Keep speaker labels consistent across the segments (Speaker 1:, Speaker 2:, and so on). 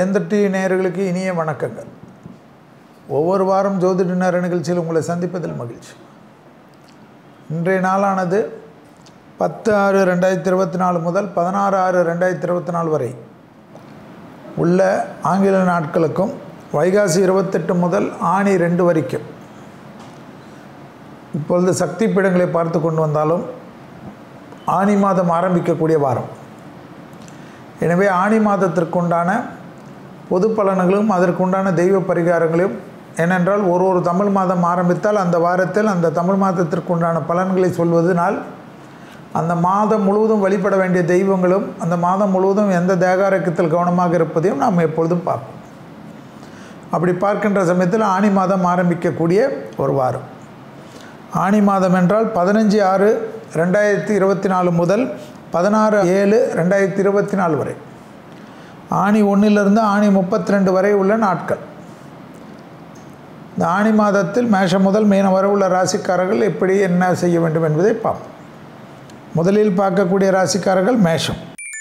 Speaker 1: வேந்தர் டிவி நேயர்களுக்கு இனிய வணக்கங்கள் ஒவ்வொரு வாரம் ஜோதிட நேர நிகழ்ச்சியில் உங்களை சந்திப்பதில் மகிழ்ச்சி இன்றைய நாளானது பத்து ஆறு ரெண்டாயிரத்தி இருபத்தி நாலு முதல் பதினாறு ஆறு ரெண்டாயிரத்தி இருபத்தி நாலு வரை உள்ள ஆங்கில நாட்களுக்கும் வைகாசி இருபத்தெட்டு முதல் ஆணி ரெண்டு வரைக்கும் இப்பொழுது சக்தி பீடங்களை பார்த்து கொண்டு வந்தாலும் ஆணி மாதம் ஆரம்பிக்கக்கூடிய வாரம் எனவே ஆணி மாதத்திற்குண்டான பொது பலன்களும் அதற்குண்டான தெய்வ பரிகாரங்களையும் ஏனென்றால் ஒரு ஒரு தமிழ் மாதம் ஆரம்பித்தால் அந்த வாரத்தில் அந்த தமிழ் மாதத்திற்குண்டான பலன்களை சொல்வதனால் அந்த மாதம் முழுவதும் வழிபட வேண்டிய தெய்வங்களும் அந்த மாதம் முழுவதும் எந்த தேகாரக்கத்தில் கவனமாக இருப்பதையும் நாம் எப்பொழுதும் பார்ப்போம் அப்படி பார்க்கின்ற சமயத்தில் ஆணி மாதம் ஆரம்பிக்கக்கூடிய ஒரு வாரம் ஆணி மாதம் என்றால் பதினஞ்சு ஆறு ரெண்டாயிரத்தி இருபத்தி நாலு முதல் பதினாறு ஏழு ரெண்டாயிரத்தி இருபத்தி நாலு வரை ஆணி ஒன்றிலிருந்து ஆணி முப்பத்தி ரெண்டு வரை உள்ள நாட்கள் இந்த ஆணி மாதத்தில் மேஷம் முதல் மீனம் வரை உள்ள ராசிக்காரர்கள் எப்படி என்ன செய்ய வேண்டும் என்பதை பார்ப்போம் முதலில் பார்க்கக்கூடிய ராசிக்காரர்கள் மேஷம்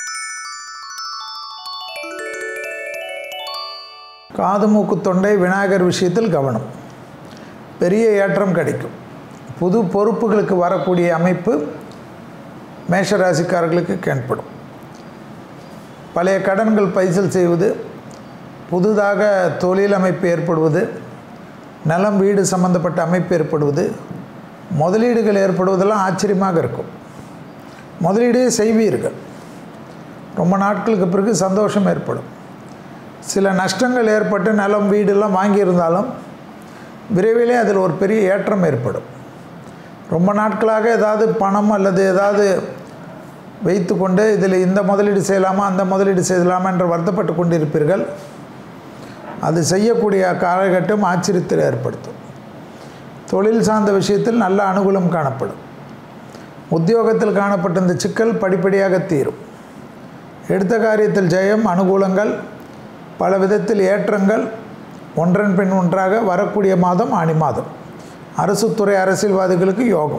Speaker 1: காது மூக்கு தொண்டை விநாயகர் விஷயத்தில் கவனம் பெரிய ஏற்றம் கிடைக்கும் புது பொறுப்புகளுக்கு வரக்கூடிய அமைப்பு மேஷ ராசிக்காரர்களுக்கு கேட்படும் பழைய கடன்கள் பைசல் செய்வது புதிதாக தொழில் அமைப்பு ஏற்படுவது நலம் வீடு சம்பந்தப்பட்ட அமைப்பு ஏற்படுவது முதலீடுகள் ஏற்படுவதெல்லாம் ஆச்சரியமாக இருக்கும் முதலீடே செய்வீர்கள் ரொம்ப நாட்களுக்கு பிறகு சந்தோஷம் ஏற்படும் சில நஷ்டங்கள் ஏற்பட்டு நிலம் வீடெல்லாம் வாங்கியிருந்தாலும் விரைவிலே அதில் ஒரு பெரிய ஏற்றம் ஏற்படும் ரொம்ப நாட்களாக ஏதாவது பணம் அல்லது ஏதாவது வைத்து கொண்டு இதில் இந்த முதலீடு செய்யலாமா அந்த முதலீடு செய்யலாமா என்று வருத்தப்பட்டு கொண்டிருப்பீர்கள் அது செய்யக்கூடிய காலகட்டம் ஆச்சரியத்தில் ஏற்படுத்தும் தொழில் சார்ந்த விஷயத்தில் நல்ல அனுகூலம் காணப்படும் உத்தியோகத்தில் காணப்பட்ட இந்த சிக்கல் படிப்படியாக தீரும் எடுத்த காரியத்தில் ஜெயம் அனுகூலங்கள் பல விதத்தில் ஏற்றங்கள் ஒன்றன் பின் ஒன்றாக வரக்கூடிய மாதம் ஆணி மாதம் அரசு துறை அரசியல்வாதிகளுக்கு யோகம்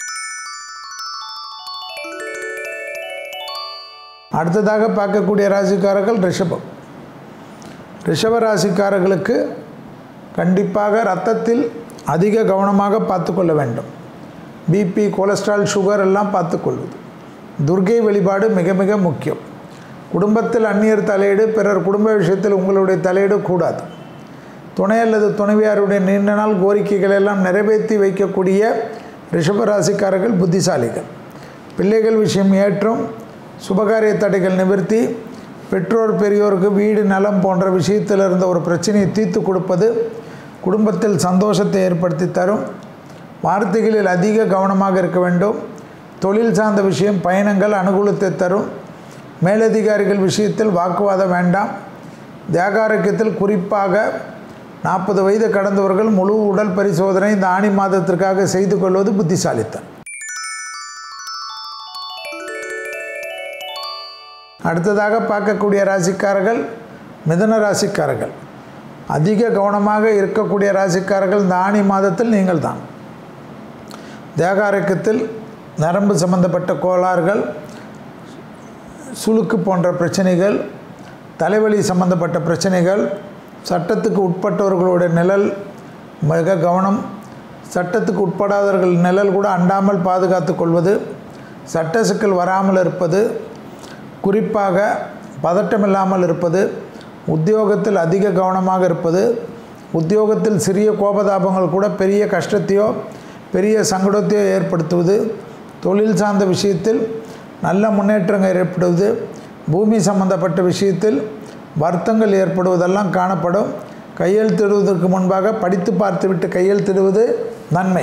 Speaker 1: அடுத்ததாக பார்க்கக்கூடிய ராசிக்காரர்கள் ரிஷபம் ரிஷப ராசிக்காரர்களுக்கு கண்டிப்பாக ரத்தத்தில் அதிக கவனமாக பார்த்து கொள்ள வேண்டும் பிபி கொலஸ்ட்ரால் சுகர் எல்லாம் பார்த்துக்கொள்வது துர்கை வழிபாடு மிக மிக முக்கியம் குடும்பத்தில் அந்நியர் தலையீடு பிறர் குடும்ப விஷயத்தில் உங்களுடைய தலையீடு கூடாது துணை அல்லது துணைவியாருடைய நீண்ட நாள் கோரிக்கைகள் எல்லாம் நிறைவேற்றி வைக்கக்கூடிய ரிஷபராசிக்காரர்கள் புத்திசாலிகள் பிள்ளைகள் விஷயம் ஏற்றம் சுபகாரிய தடைகள் நிவர்த்தி பெற்றோர் பெரியோருக்கு வீடு நலம் போன்ற விஷயத்தில் இருந்த ஒரு பிரச்சனையை தீர்த்து கொடுப்பது குடும்பத்தில் சந்தோஷத்தை ஏற்படுத்தி தரும் வார்த்தைகளில் அதிக கவனமாக இருக்க வேண்டும் தொழில் சார்ந்த விஷயம் பயணங்கள் அனுகூலத்தை தரும் மேலதிகாரிகள் விஷயத்தில் வாக்குவாதம் வேண்டாம் தேகாரோக்கியத்தில் குறிப்பாக நாற்பது வயது கடந்தவர்கள் முழு உடல் பரிசோதனை இந்த ஆணி மாதத்திற்காக செய்து கொள்வது புத்திசாலித்தன் அடுத்ததாக பார்க்கக்கூடிய ராசிக்காரர்கள் மிதன ராசிக்காரர்கள் அதிக கவனமாக இருக்கக்கூடிய ராசிக்காரர்கள் இந்த ஆணி மாதத்தில் நீங்கள் தான் தேகாரோக்கியத்தில் நரம்பு சம்பந்தப்பட்ட கோளாறுகள் சுளுக்கு போன்ற பிரச்சனைகள் தலைவலி சம்பந்தப்பட்ட பிரச்சனைகள் சட்டத்துக்கு உட்பட்டவர்களுடைய நிழல் மிக கவனம் சட்டத்துக்கு உட்படாதவர்கள் நிழல் கூட அண்டாமல் பாதுகாத்து கொள்வது சட்ட சிக்கல் வராமல் இருப்பது குறிப்பாக பதட்டமில்லாமல் இருப்பது உத்தியோகத்தில் அதிக கவனமாக இருப்பது உத்தியோகத்தில் சிறிய கோபதாபங்கள் கூட பெரிய கஷ்டத்தையோ பெரிய சங்கடத்தையோ ஏற்படுத்துவது தொழில் சார்ந்த விஷயத்தில் நல்ல முன்னேற்றங்கள் ஏற்படுவது பூமி சம்பந்தப்பட்ட விஷயத்தில் வருத்தங்கள் ஏற்படுவதெல்லாம் காணப்படும் கையெழுத்திடுவதற்கு முன்பாக படித்து பார்த்துவிட்டு கையெழுத்திடுவது நன்மை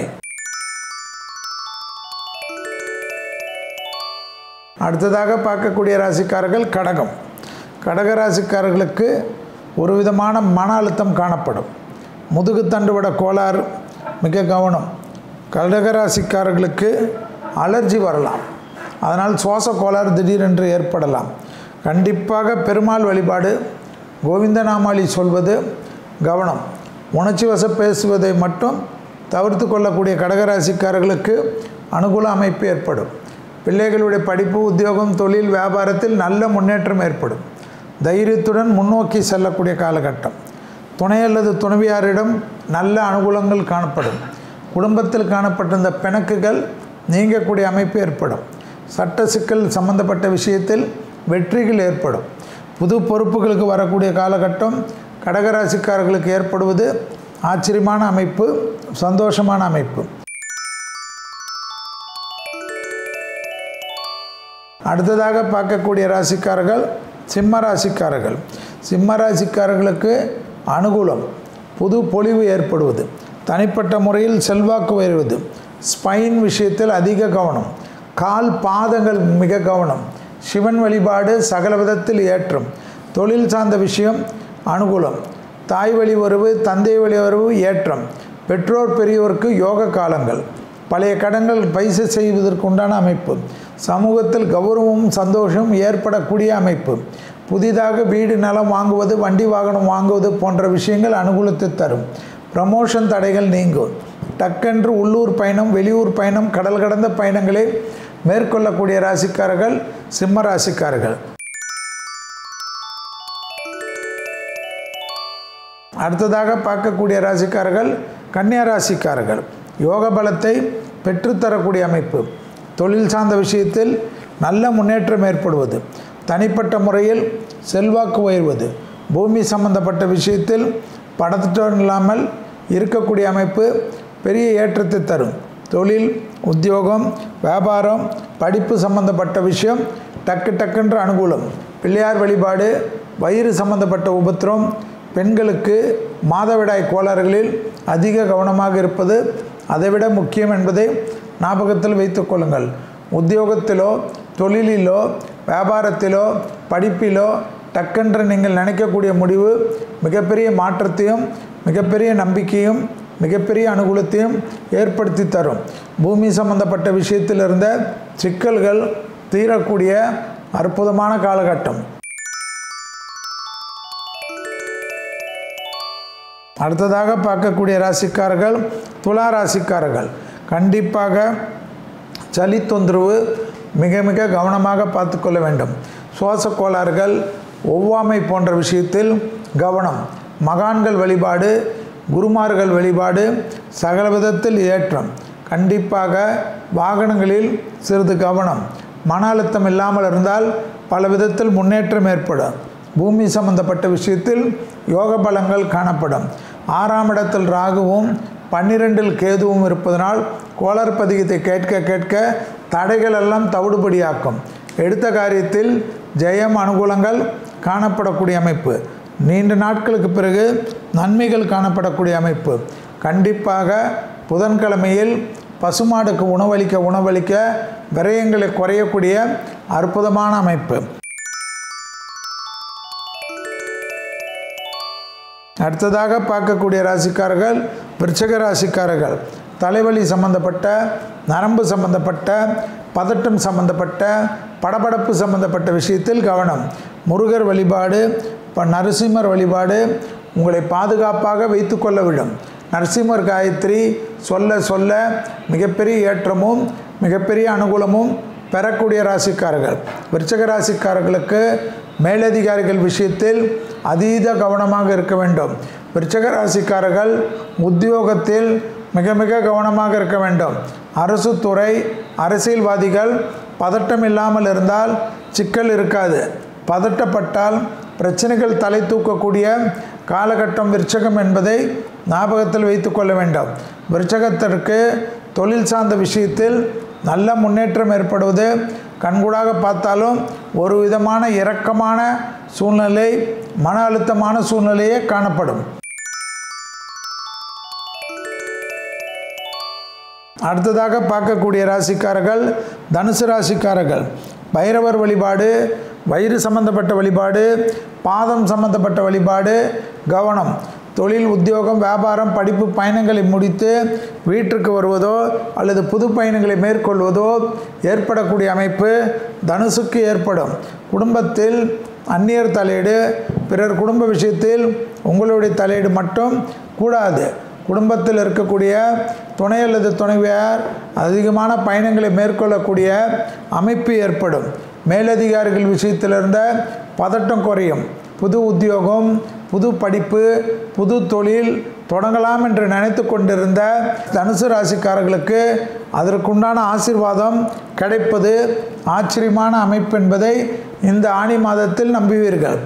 Speaker 1: அடுத்ததாக பார்க்கக்கூடிய ராசிக்காரர்கள் கடகம் கடக ராசிக்காரர்களுக்கு ஒரு விதமான மன அழுத்தம் காணப்படும் முதுகு தண்டுவட கோளாறு மிக கவனம் கடக ராசிக்காரர்களுக்கு அலர்ஜி வரலாம் அதனால் சுவாச கோளாறு திடீரென்று ஏற்படலாம் கண்டிப்பாக பெருமாள் வழிபாடு கோவிந்தநாமாளி சொல்வது கவனம் உணர்ச்சி வச பேசுவதை மட்டும் தவிர்த்து கொள்ளக்கூடிய கடகராசிக்காரர்களுக்கு அனுகூல அமைப்பு ஏற்படும் பிள்ளைகளுடைய படிப்பு உத்தியோகம் தொழில் வியாபாரத்தில் நல்ல முன்னேற்றம் ஏற்படும் தைரியத்துடன் முன்னோக்கி செல்லக்கூடிய காலகட்டம் துணை அல்லது துணைவியாரிடம் நல்ல அனுகூலங்கள் காணப்படும் குடும்பத்தில் காணப்பட்டிருந்த பிணக்குகள் நீங்கக்கூடிய அமைப்பு ஏற்படும் சட்ட சிக்கல் சம்பந்தப்பட்ட விஷயத்தில் வெற்றிகள் ஏற்படும் புது பொறுப்புகளுக்கு வரக்கூடிய காலகட்டம் கடகராசிக்காரர்களுக்கு ஏற்படுவது ஆச்சரியமான அமைப்பு சந்தோஷமான அமைப்பு அடுத்ததாக பார்க்கக்கூடிய ராசிக்காரர்கள் சிம்ம ராசிக்காரர்கள் சிம்ம ராசிக்காரர்களுக்கு அனுகூலம் புது பொலிவு ஏற்படுவது தனிப்பட்ட முறையில் செல்வாக்கு உயர்வது ஸ்பைன் விஷயத்தில் அதிக கவனம் கால் பாதங்கள் மிக கவனம் சிவன் வழிபாடு சகல விதத்தில் ஏற்றம் தொழில் சார்ந்த விஷயம் அனுகூலம் தாய் வழி உறவு தந்தை வழி உறவு ஏற்றம் பெற்றோர் பெரியோருக்கு யோக காலங்கள் பழைய கடன்கள் பைசு செய்வதற்கு உண்டான அமைப்பு சமூகத்தில் கௌரவமும் சந்தோஷமும் ஏற்படக்கூடிய அமைப்பு புதிதாக வீடு நிலம் வாங்குவது வண்டி வாகனம் வாங்குவது போன்ற விஷயங்கள் அனுகூலத்தை தரும் ப்ரமோஷன் தடைகள் நீங்கும் டக்கென்று உள்ளூர் பயணம் வெளியூர் பயணம் கடல் கடந்த பயணங்களை மேற்கொள்ளக்கூடிய ராசிக்காரர்கள் சிம்ம ராசிக்காரர்கள் அடுத்ததாக பார்க்கக்கூடிய ராசிக்காரர்கள் கன்னியா ராசிக்காரர்கள் யோக பலத்தை பெற்றுத்தரக்கூடிய அமைப்பு தொழில் சார்ந்த விஷயத்தில் நல்ல முன்னேற்றம் ஏற்படுவது தனிப்பட்ட முறையில் செல்வாக்கு உயர்வது பூமி சம்பந்தப்பட்ட விஷயத்தில் படத்திட்டம் இல்லாமல் இருக்கக்கூடிய அமைப்பு பெரிய ஏற்றத்தை தரும் தொழில் உத்தியோகம் வியாபாரம் படிப்பு சம்பந்தப்பட்ட விஷயம் டக்கு டக்குன்ற அனுகூலம் பிள்ளையார் வழிபாடு வயிறு சம்பந்தப்பட்ட உபத்திரம் பெண்களுக்கு மாதவிடாய் கோளாறுகளில் அதிக கவனமாக இருப்பது அதைவிட முக்கியம் என்பதை ஞாபகத்தில் வைத்துக் கொள்ளுங்கள் உத்தியோகத்திலோ தொழிலிலோ வியாபாரத்திலோ படிப்பிலோ டக்கென்று நீங்கள் நினைக்கக்கூடிய முடிவு மிகப்பெரிய மாற்றத்தையும் மிகப்பெரிய நம்பிக்கையும் மிகப்பெரிய அனுகூலத்தையும் ஏற்படுத்தி தரும் பூமி சம்பந்தப்பட்ட விஷயத்தில் இருந்த சிக்கல்கள் தீரக்கூடிய அற்புதமான காலகட்டம் அடுத்ததாக பார்க்கக்கூடிய ராசிக்காரர்கள் துலா ராசிக்காரர்கள் கண்டிப்பாக சளி தொந்தரவு மிக மிக கவனமாக பார்த்து கொள்ள வேண்டும் சுவாச கோளாறுகள் ஒவ்வாமை போன்ற விஷயத்தில் கவனம் மகான்கள் வழிபாடு குருமார்கள் வழிபாடு சகல விதத்தில் ஏற்றம் கண்டிப்பாக வாகனங்களில் சிறிது கவனம் மன அழுத்தம் இல்லாமல் இருந்தால் பல விதத்தில் முன்னேற்றம் ஏற்படும் பூமி சம்பந்தப்பட்ட விஷயத்தில் யோக பலங்கள் காணப்படும் ஆறாம் இடத்தில் ராகுவும் பன்னிரெண்டில் கேதுவும் இருப்பதனால் கோளர் பதிகத்தை கேட்க கேட்க தடைகள் எல்லாம் தவிடுபடியாக்கும் எடுத்த காரியத்தில் ஜெயம் அனுகூலங்கள் காணப்படக்கூடிய அமைப்பு நீண்ட நாட்களுக்கு பிறகு நன்மைகள் காணப்படக்கூடிய அமைப்பு கண்டிப்பாக புதன்கிழமையில் பசுமாடுக்கு உணவளிக்க உணவளிக்க விரயங்களை குறையக்கூடிய அற்புதமான அமைப்பு அடுத்ததாக பார்க்கக்கூடிய ராசிக்காரர்கள் விருச்சக ராசிக்காரர்கள் தலைவலி சம்பந்தப்பட்ட நரம்பு சம்பந்தப்பட்ட பதட்டம் சம்பந்தப்பட்ட படபடப்பு சம்பந்தப்பட்ட விஷயத்தில் கவனம் முருகர் வழிபாடு இப்போ நரசிம்மர் வழிபாடு உங்களை பாதுகாப்பாக வைத்து கொள்ள விடும் நரசிம்மர் காயத்ரி சொல்ல சொல்ல மிகப்பெரிய ஏற்றமும் மிகப்பெரிய அனுகூலமும் பெறக்கூடிய ராசிக்காரர்கள் விருச்சக ராசிக்காரர்களுக்கு மேலதிகாரிகள் விஷயத்தில் அதீத கவனமாக இருக்க வேண்டும் விருச்சக ராசிக்காரர்கள் உத்தியோகத்தில் மிக மிக கவனமாக இருக்க வேண்டும் அரசு துறை அரசியல்வாதிகள் பதட்டம் இல்லாமல் இருந்தால் சிக்கல் இருக்காது பதட்டப்பட்டால் பிரச்சனைகள் தலை தூக்கக்கூடிய காலகட்டம் விருச்சகம் என்பதை ஞாபகத்தில் வைத்து கொள்ள வேண்டும் விருச்சகத்திற்கு தொழில் சார்ந்த விஷயத்தில் நல்ல முன்னேற்றம் ஏற்படுவது கண்கூடாக பார்த்தாலும் ஒரு விதமான இரக்கமான சூழ்நிலை மன அழுத்தமான சூழ்நிலையே காணப்படும் அடுத்ததாக பார்க்கக்கூடிய ராசிக்காரர்கள் தனுசு ராசிக்காரர்கள் பைரவர் வழிபாடு வயிறு சம்பந்தப்பட்ட வழிபாடு பாதம் சம்பந்தப்பட்ட வழிபாடு கவனம் தொழில் உத்தியோகம் வியாபாரம் படிப்பு பயணங்களை முடித்து வீட்டிற்கு வருவதோ அல்லது புது பயணங்களை மேற்கொள்வதோ ஏற்படக்கூடிய அமைப்பு தனுசுக்கு ஏற்படும் குடும்பத்தில் அந்நியர் தலையீடு பிறர் குடும்ப விஷயத்தில் உங்களுடைய தலையீடு மட்டும் கூடாது குடும்பத்தில் இருக்கக்கூடிய துணை அல்லது துணைவியார் அதிகமான பயணங்களை மேற்கொள்ளக்கூடிய அமைப்பு ஏற்படும் மேலதிகாரிகள் விஷயத்தில் இருந்த பதட்டம் குறையும் புது உத்தியோகம் புது படிப்பு புது தொழில் தொடங்கலாம் என்று நினைத்து கொண்டிருந்த தனுசு ராசிக்காரர்களுக்கு அதற்குண்டான ஆசீர்வாதம் கிடைப்பது ஆச்சரியமான அமைப்பு என்பதை இந்த ஆணி மாதத்தில் நம்புவீர்கள்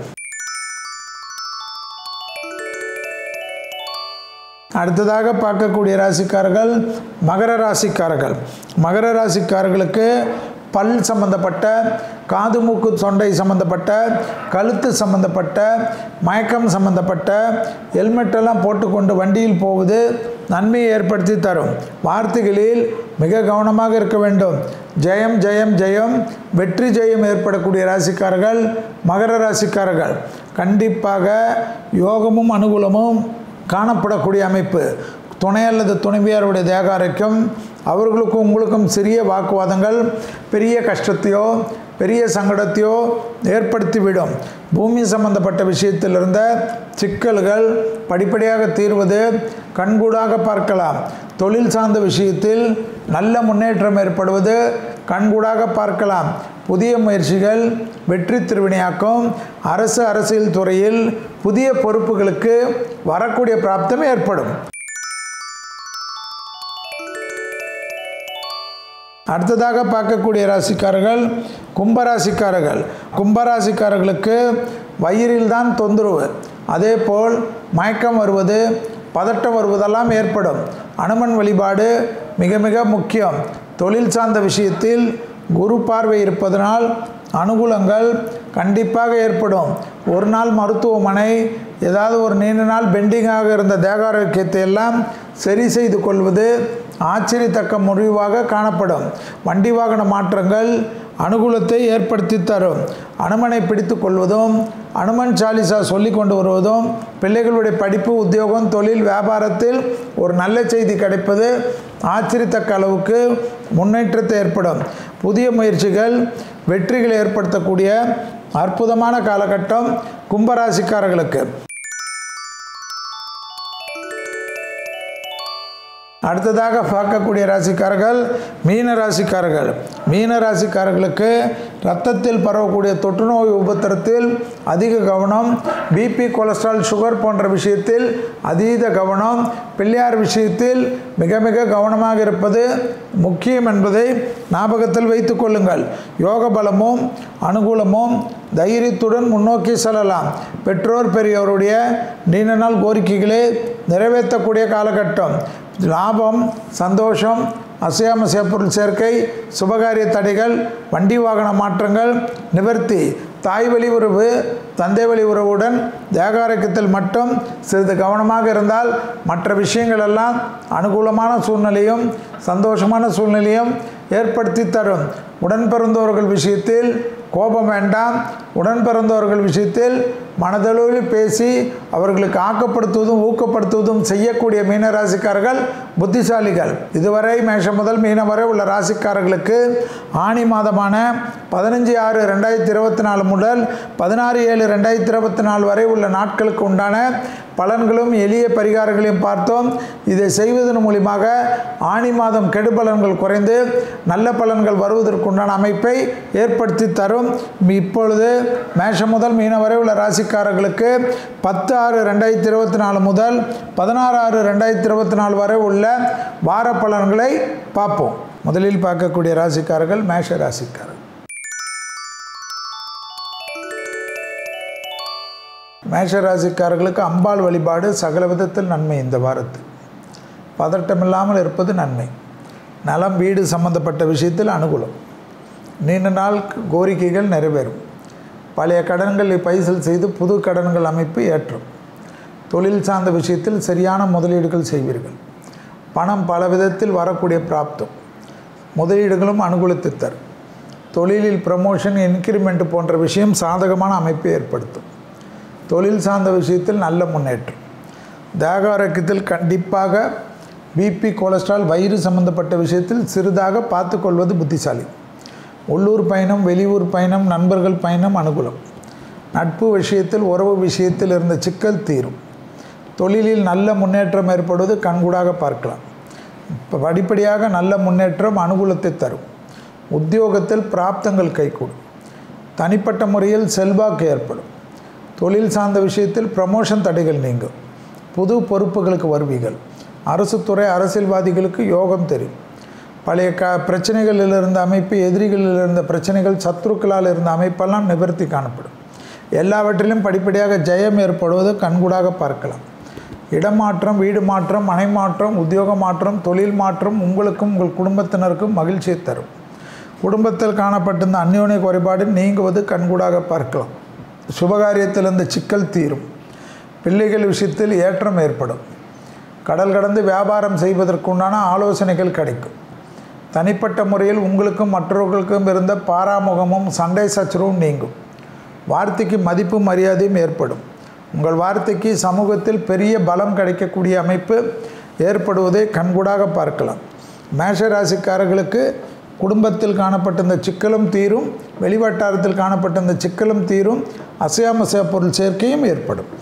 Speaker 1: அடுத்ததாக பார்க்கக்கூடிய ராசிக்காரர்கள் மகர ராசிக்காரர்கள் மகர ராசிக்காரர்களுக்கு பல் சம்பந்தப்பட்ட காது மூக்கு தொண்டை சம்பந்தப்பட்ட கழுத்து சம்பந்தப்பட்ட மயக்கம் சம்பந்தப்பட்ட ஹெல்மெட்டெல்லாம் போட்டுக்கொண்டு வண்டியில் போவது நன்மையை ஏற்படுத்தி தரும் வார்த்தைகளில் மிக கவனமாக இருக்க வேண்டும் ஜெயம் ஜெயம் ஜெயம் வெற்றி ஜெயம் ஏற்படக்கூடிய ராசிக்காரர்கள் மகர ராசிக்காரர்கள் கண்டிப்பாக யோகமும் அனுகூலமும் காணப்படக்கூடிய அமைப்பு துணை அல்லது துணைவியாருடைய தேக ஆரோக்கியம் அவர்களுக்கும் உங்களுக்கும் சிறிய வாக்குவாதங்கள் பெரிய கஷ்டத்தையோ பெரிய சங்கடத்தையோ ஏற்படுத்திவிடும் பூமி சம்பந்தப்பட்ட விஷயத்தில் இருந்த சிக்கல்கள் படிப்படியாக தீர்வது கண்கூடாக பார்க்கலாம் தொழில் சார்ந்த விஷயத்தில் நல்ல முன்னேற்றம் ஏற்படுவது கண்கூடாக பார்க்கலாம் புதிய முயற்சிகள் வெற்றி திருவினையாக்கும் அரசு அரசியல் துறையில் புதிய பொறுப்புகளுக்கு வரக்கூடிய பிராப்தம் ஏற்படும் அடுத்ததாக பார்க்கக்கூடிய ராசிக்காரர்கள் கும்பராசிக்காரர்கள் கும்பராசிக்காரர்களுக்கு வயிறில் தான் தொந்தரவு அதே போல் மயக்கம் வருவது பதட்டம் வருவதெல்லாம் ஏற்படும் அனுமன் வழிபாடு மிக மிக முக்கியம் தொழில் சார்ந்த விஷயத்தில் குரு பார்வை இருப்பதனால் அனுகூலங்கள் கண்டிப்பாக ஏற்படும் ஒரு நாள் மருத்துவமனை ஏதாவது ஒரு நீண்ட நாள் பெண்டிங்காக இருந்த தேக ஆரோக்கியத்தை எல்லாம் சரி செய்து கொள்வது ஆச்சரியத்தக்க முடிவாக காணப்படும் வண்டி வாகன மாற்றங்கள் அனுகூலத்தை ஏற்படுத்தி தரும் அனுமனை பிடித்து கொள்வதும் அனுமன் சாலிசா சொல்லி கொண்டு வருவதும் பிள்ளைகளுடைய படிப்பு உத்தியோகம் தொழில் வியாபாரத்தில் ஒரு நல்ல செய்தி கிடைப்பது ஆச்சரியத்தக்க அளவுக்கு முன்னேற்றத்தை ஏற்படும் புதிய முயற்சிகள் வெற்றிகளை ஏற்படுத்தக்கூடிய அற்புதமான காலகட்டம் கும்பராசிக்காரர்களுக்கு அடுத்ததாக பார்க்கக்கூடிய ராசிக்காரர்கள் மீன ராசிக்காரர்கள் மீன ராசிக்காரர்களுக்கு இரத்தத்தில் பரவக்கூடிய தொற்றுநோய் உபத்திரத்தில் அதிக கவனம் பிபி கொலஸ்ட்ரால் சுகர் போன்ற விஷயத்தில் அதீத கவனம் பிள்ளையார் விஷயத்தில் மிக மிக கவனமாக இருப்பது முக்கியம் என்பதை ஞாபகத்தில் வைத்துக் கொள்ளுங்கள் யோக பலமும் அனுகூலமும் தைரியத்துடன் முன்னோக்கி செல்லலாம் பெற்றோர் பெரியோருடைய நீண்ட நாள் கோரிக்கைகளை நிறைவேற்றக்கூடிய காலகட்டம் லாபம் சந்தோஷம் அசையாமசைய பொருள் சேர்க்கை சுபகாரிய தடைகள் வண்டி வாகன மாற்றங்கள் நிவர்த்தி தாய் வழி உறவு தந்தை வழி உறவுடன் தேகாரோக்கியத்தில் மட்டும் சிறிது கவனமாக இருந்தால் மற்ற விஷயங்கள் எல்லாம் அனுகூலமான சூழ்நிலையும் சந்தோஷமான சூழ்நிலையும் ஏற்படுத்தி தரும் உடன் பிறந்தவர்கள் விஷயத்தில் கோபம் வேண்டாம் உடன் பிறந்தவர்கள் விஷயத்தில் மனதளவில் பேசி அவர்களுக்கு ஆக்கப்படுத்துவதும் ஊக்கப்படுத்துவதும் செய்யக்கூடிய மீன ராசிக்காரர்கள் புத்திசாலிகள் இதுவரை மேஷம் முதல் மீனம் வரை உள்ள ராசிக்காரர்களுக்கு ஆணி மாதமான பதினஞ்சு ஆறு ரெண்டாயிரத்தி இருபத்தி நாலு முதல் பதினாறு ஏழு ரெண்டாயிரத்தி இருபத்தி நாலு வரை உள்ள நாட்களுக்கு உண்டான பலன்களும் எளிய பரிகாரங்களையும் பார்த்தோம் இதை செய்வதன் மூலியமாக ஆணி மாதம் கெடுபலன்கள் குறைந்து நல்ல பலன்கள் வருவதற்குண்டான அமைப்பை ஏற்படுத்தி தரும் இப்பொழுது மேஷம் முதல் மீனம் வரை உள்ள ராசிக்காரர்களுக்கு பத்து ஆறு ரெண்டாயிரத்தி இருபத்தி நாலு முதல் பதினாறு ஆறு ரெண்டாயிரத்தி இருபத்தி நாலு வரை உள்ள வார பலன்களை பார்ப்போம் முதலில் பார்க்கக்கூடிய ராசிக்காரர்கள் மேஷ ராசிக்காரர்கள் மேஷராசிக்காரர்களுக்கு அம்பாள் வழிபாடு சகல விதத்தில் நன்மை இந்த வாரத்தில் பதட்டமில்லாமல் இருப்பது நன்மை நலம் வீடு சம்பந்தப்பட்ட விஷயத்தில் அனுகூலம் நீண்ட நாள் கோரிக்கைகள் நிறைவேறும் பழைய கடன்களை பைசல் செய்து புது கடன்கள் அமைப்பு ஏற்றும் தொழில் சார்ந்த விஷயத்தில் சரியான முதலீடுகள் செய்வீர்கள் பணம் பல விதத்தில் வரக்கூடிய பிராப்தம் முதலீடுகளும் அனுகூலத்தை தரும் தொழிலில் ப்ரமோஷன் இன்க்ரிமெண்ட் போன்ற விஷயம் சாதகமான அமைப்பை ஏற்படுத்தும் தொழில் சார்ந்த விஷயத்தில் நல்ல முன்னேற்றம் தேக ஆரோக்கியத்தில் கண்டிப்பாக பிபி கொலஸ்ட்ரால் வயிறு சம்பந்தப்பட்ட விஷயத்தில் சிறிதாக பார்த்து கொள்வது புத்திசாலி உள்ளூர் பயணம் வெளியூர் பயணம் நண்பர்கள் பயணம் அனுகூலம் நட்பு விஷயத்தில் உறவு விஷயத்தில் இருந்த சிக்கல் தீரும் தொழிலில் நல்ல முன்னேற்றம் ஏற்படுவது கண்கூடாக பார்க்கலாம் இப்போ படிப்படியாக நல்ல முன்னேற்றம் அனுகூலத்தை தரும் உத்தியோகத்தில் பிராப்தங்கள் கைகூடும் தனிப்பட்ட முறையில் செல்வாக்கு ஏற்படும் தொழில் சார்ந்த விஷயத்தில் ப்ரமோஷன் தடைகள் நீங்கும் புது பொறுப்புகளுக்கு வருவீர்கள் அரசு துறை அரசியல்வாதிகளுக்கு யோகம் தெரியும் பழைய க பிரச்சனைகளில் இருந்த அமைப்பு எதிரிகளில் இருந்த பிரச்சனைகள் சத்துருக்களால் இருந்த அமைப்பெல்லாம் நிவர்த்தி காணப்படும் எல்லாவற்றிலும் படிப்படியாக ஜெயம் ஏற்படுவது கண்கூடாக பார்க்கலாம் இடமாற்றம் வீடு மாற்றம் மனை மாற்றம் உத்தியோக மாற்றம் தொழில் மாற்றம் உங்களுக்கும் உங்கள் குடும்பத்தினருக்கும் மகிழ்ச்சியை தரும் குடும்பத்தில் காணப்பட்டிருந்த அந்யோன்ய குறைபாடு நீங்குவது கண்கூடாக பார்க்கலாம் சுபகாரியத்தில் இருந்த சிக்கல் தீரும் பிள்ளைகள் விஷயத்தில் ஏற்றம் ஏற்படும் கடல் கடந்து வியாபாரம் செய்வதற்குண்டான ஆலோசனைகள் கிடைக்கும் தனிப்பட்ட முறையில் உங்களுக்கும் மற்றவர்களுக்கும் இருந்த பாராமுகமும் சண்டை சச்சரவும் நீங்கும் வார்த்தைக்கு மதிப்பு மரியாதையும் ஏற்படும் உங்கள் வார்த்தைக்கு சமூகத்தில் பெரிய பலம் கிடைக்கக்கூடிய அமைப்பு ஏற்படுவதை கண்கூடாக பார்க்கலாம் மேஷ ராசிக்காரர்களுக்கு குடும்பத்தில் காணப்பட்டிருந்த சிக்கலும் தீரும் வெளிவட்டாரத்தில் காணப்பட்டிருந்த சிக்கலும் தீரும் அசையாமசைய பொருள் சேர்க்கையும் ஏற்படும்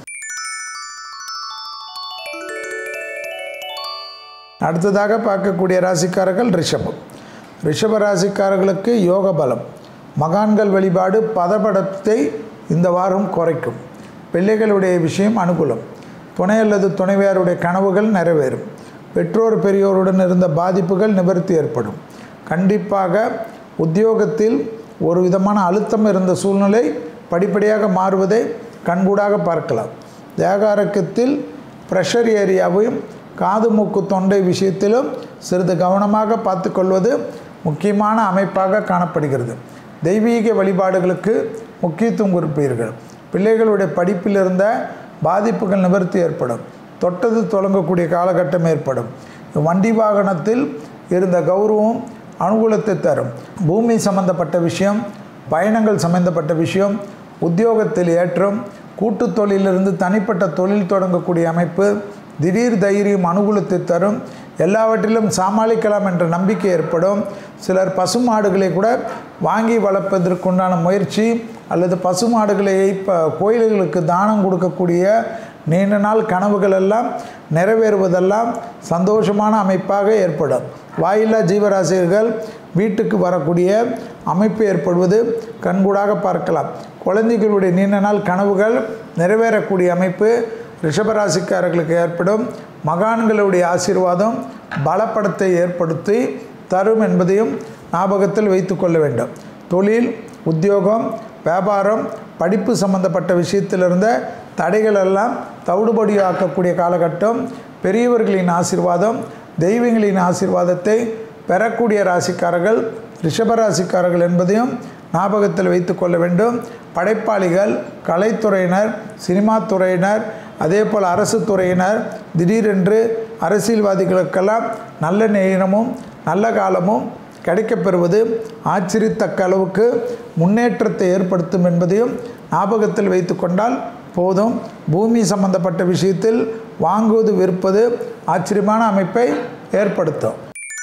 Speaker 1: அடுத்ததாக பார்க்கக்கூடிய ராசிக்காரர்கள் ரிஷபம் ரிஷப ராசிக்காரர்களுக்கு யோக பலம் மகான்கள் வழிபாடு பதபடத்தை இந்த வாரம் குறைக்கும் பிள்ளைகளுடைய விஷயம் அனுகூலம் துணை அல்லது துணைவியாருடைய கனவுகள் நிறைவேறும் பெற்றோர் பெரியோருடன் இருந்த பாதிப்புகள் நிவர்த்தி ஏற்படும் கண்டிப்பாக உத்தியோகத்தில் ஒரு விதமான அழுத்தம் இருந்த சூழ்நிலை படிப்படியாக மாறுவதை கண்கூடாக பார்க்கலாம் தேகாரக்கத்தில் ப்ரெஷர் ஏரியாவையும் காது மூக்கு தொண்டை விஷயத்திலும் சிறிது கவனமாக பார்த்துக்கொள்வது முக்கியமான அமைப்பாக காணப்படுகிறது தெய்வீக வழிபாடுகளுக்கு முக்கியத்துவம் கொடுப்பீர்கள் பிள்ளைகளுடைய படிப்பில் இருந்த பாதிப்புகள் நிவர்த்தி ஏற்படும் தொட்டது தொடங்கக்கூடிய காலகட்டம் ஏற்படும் வண்டி வாகனத்தில் இருந்த கௌரவம் அனுகூலத்தை தரும் பூமி சம்பந்தப்பட்ட விஷயம் பயணங்கள் சம்பந்தப்பட்ட விஷயம் உத்தியோகத்தில் ஏற்றம் கூட்டு தொழிலிருந்து தனிப்பட்ட தொழில் தொடங்கக்கூடிய அமைப்பு திடீர் தைரியம் அனுகூலத்தை தரும் எல்லாவற்றிலும் சமாளிக்கலாம் என்ற நம்பிக்கை ஏற்படும் சிலர் பசுமாடுகளை கூட வாங்கி வளர்ப்பதற்குண்டான முயற்சி அல்லது பசுமாடுகளை இப்போ கோயில்களுக்கு தானம் கொடுக்கக்கூடிய நீண்ட நாள் கனவுகள் எல்லாம் நிறைவேறுவதெல்லாம் சந்தோஷமான அமைப்பாக ஏற்படும் வாயில்லா ஜீவராசிகள் வீட்டுக்கு வரக்கூடிய அமைப்பு ஏற்படுவது கண்கூடாக பார்க்கலாம் குழந்தைகளுடைய நீண்ட நாள் கனவுகள் நிறைவேறக்கூடிய அமைப்பு ரிஷபராசிக்காரர்களுக்கு ஏற்படும் மகான்களுடைய ஆசீர்வாதம் பலப்படத்தை ஏற்படுத்தி தரும் என்பதையும் ஞாபகத்தில் வைத்து கொள்ள வேண்டும் தொழில் உத்தியோகம் வியாபாரம் படிப்பு சம்பந்தப்பட்ட விஷயத்தில் இருந்த தடைகள் எல்லாம் தவிடுபடியாக்கக்கூடிய காலகட்டம் பெரியவர்களின் ஆசீர்வாதம் தெய்வங்களின் ஆசீர்வாதத்தை பெறக்கூடிய ராசிக்காரர்கள் ரிஷபராசிக்காரர்கள் என்பதையும் ஞாபகத்தில் வைத்து கொள்ள வேண்டும் படைப்பாளிகள் கலைத்துறையினர் சினிமா துறையினர் அதே போல் அரசு துறையினர் திடீரென்று அரசியல்வாதிகளுக்கெல்லாம் நல்ல நேரமும் நல்ல காலமும் கிடைக்கப்பெறுவது ஆச்சரியத்தக்க அளவுக்கு முன்னேற்றத்தை ஏற்படுத்தும் என்பதையும் ஞாபகத்தில் வைத்து கொண்டால் போதும் பூமி சம்பந்தப்பட்ட விஷயத்தில் வாங்குவது விற்பது ஆச்சரியமான அமைப்பை ஏற்படுத்தும்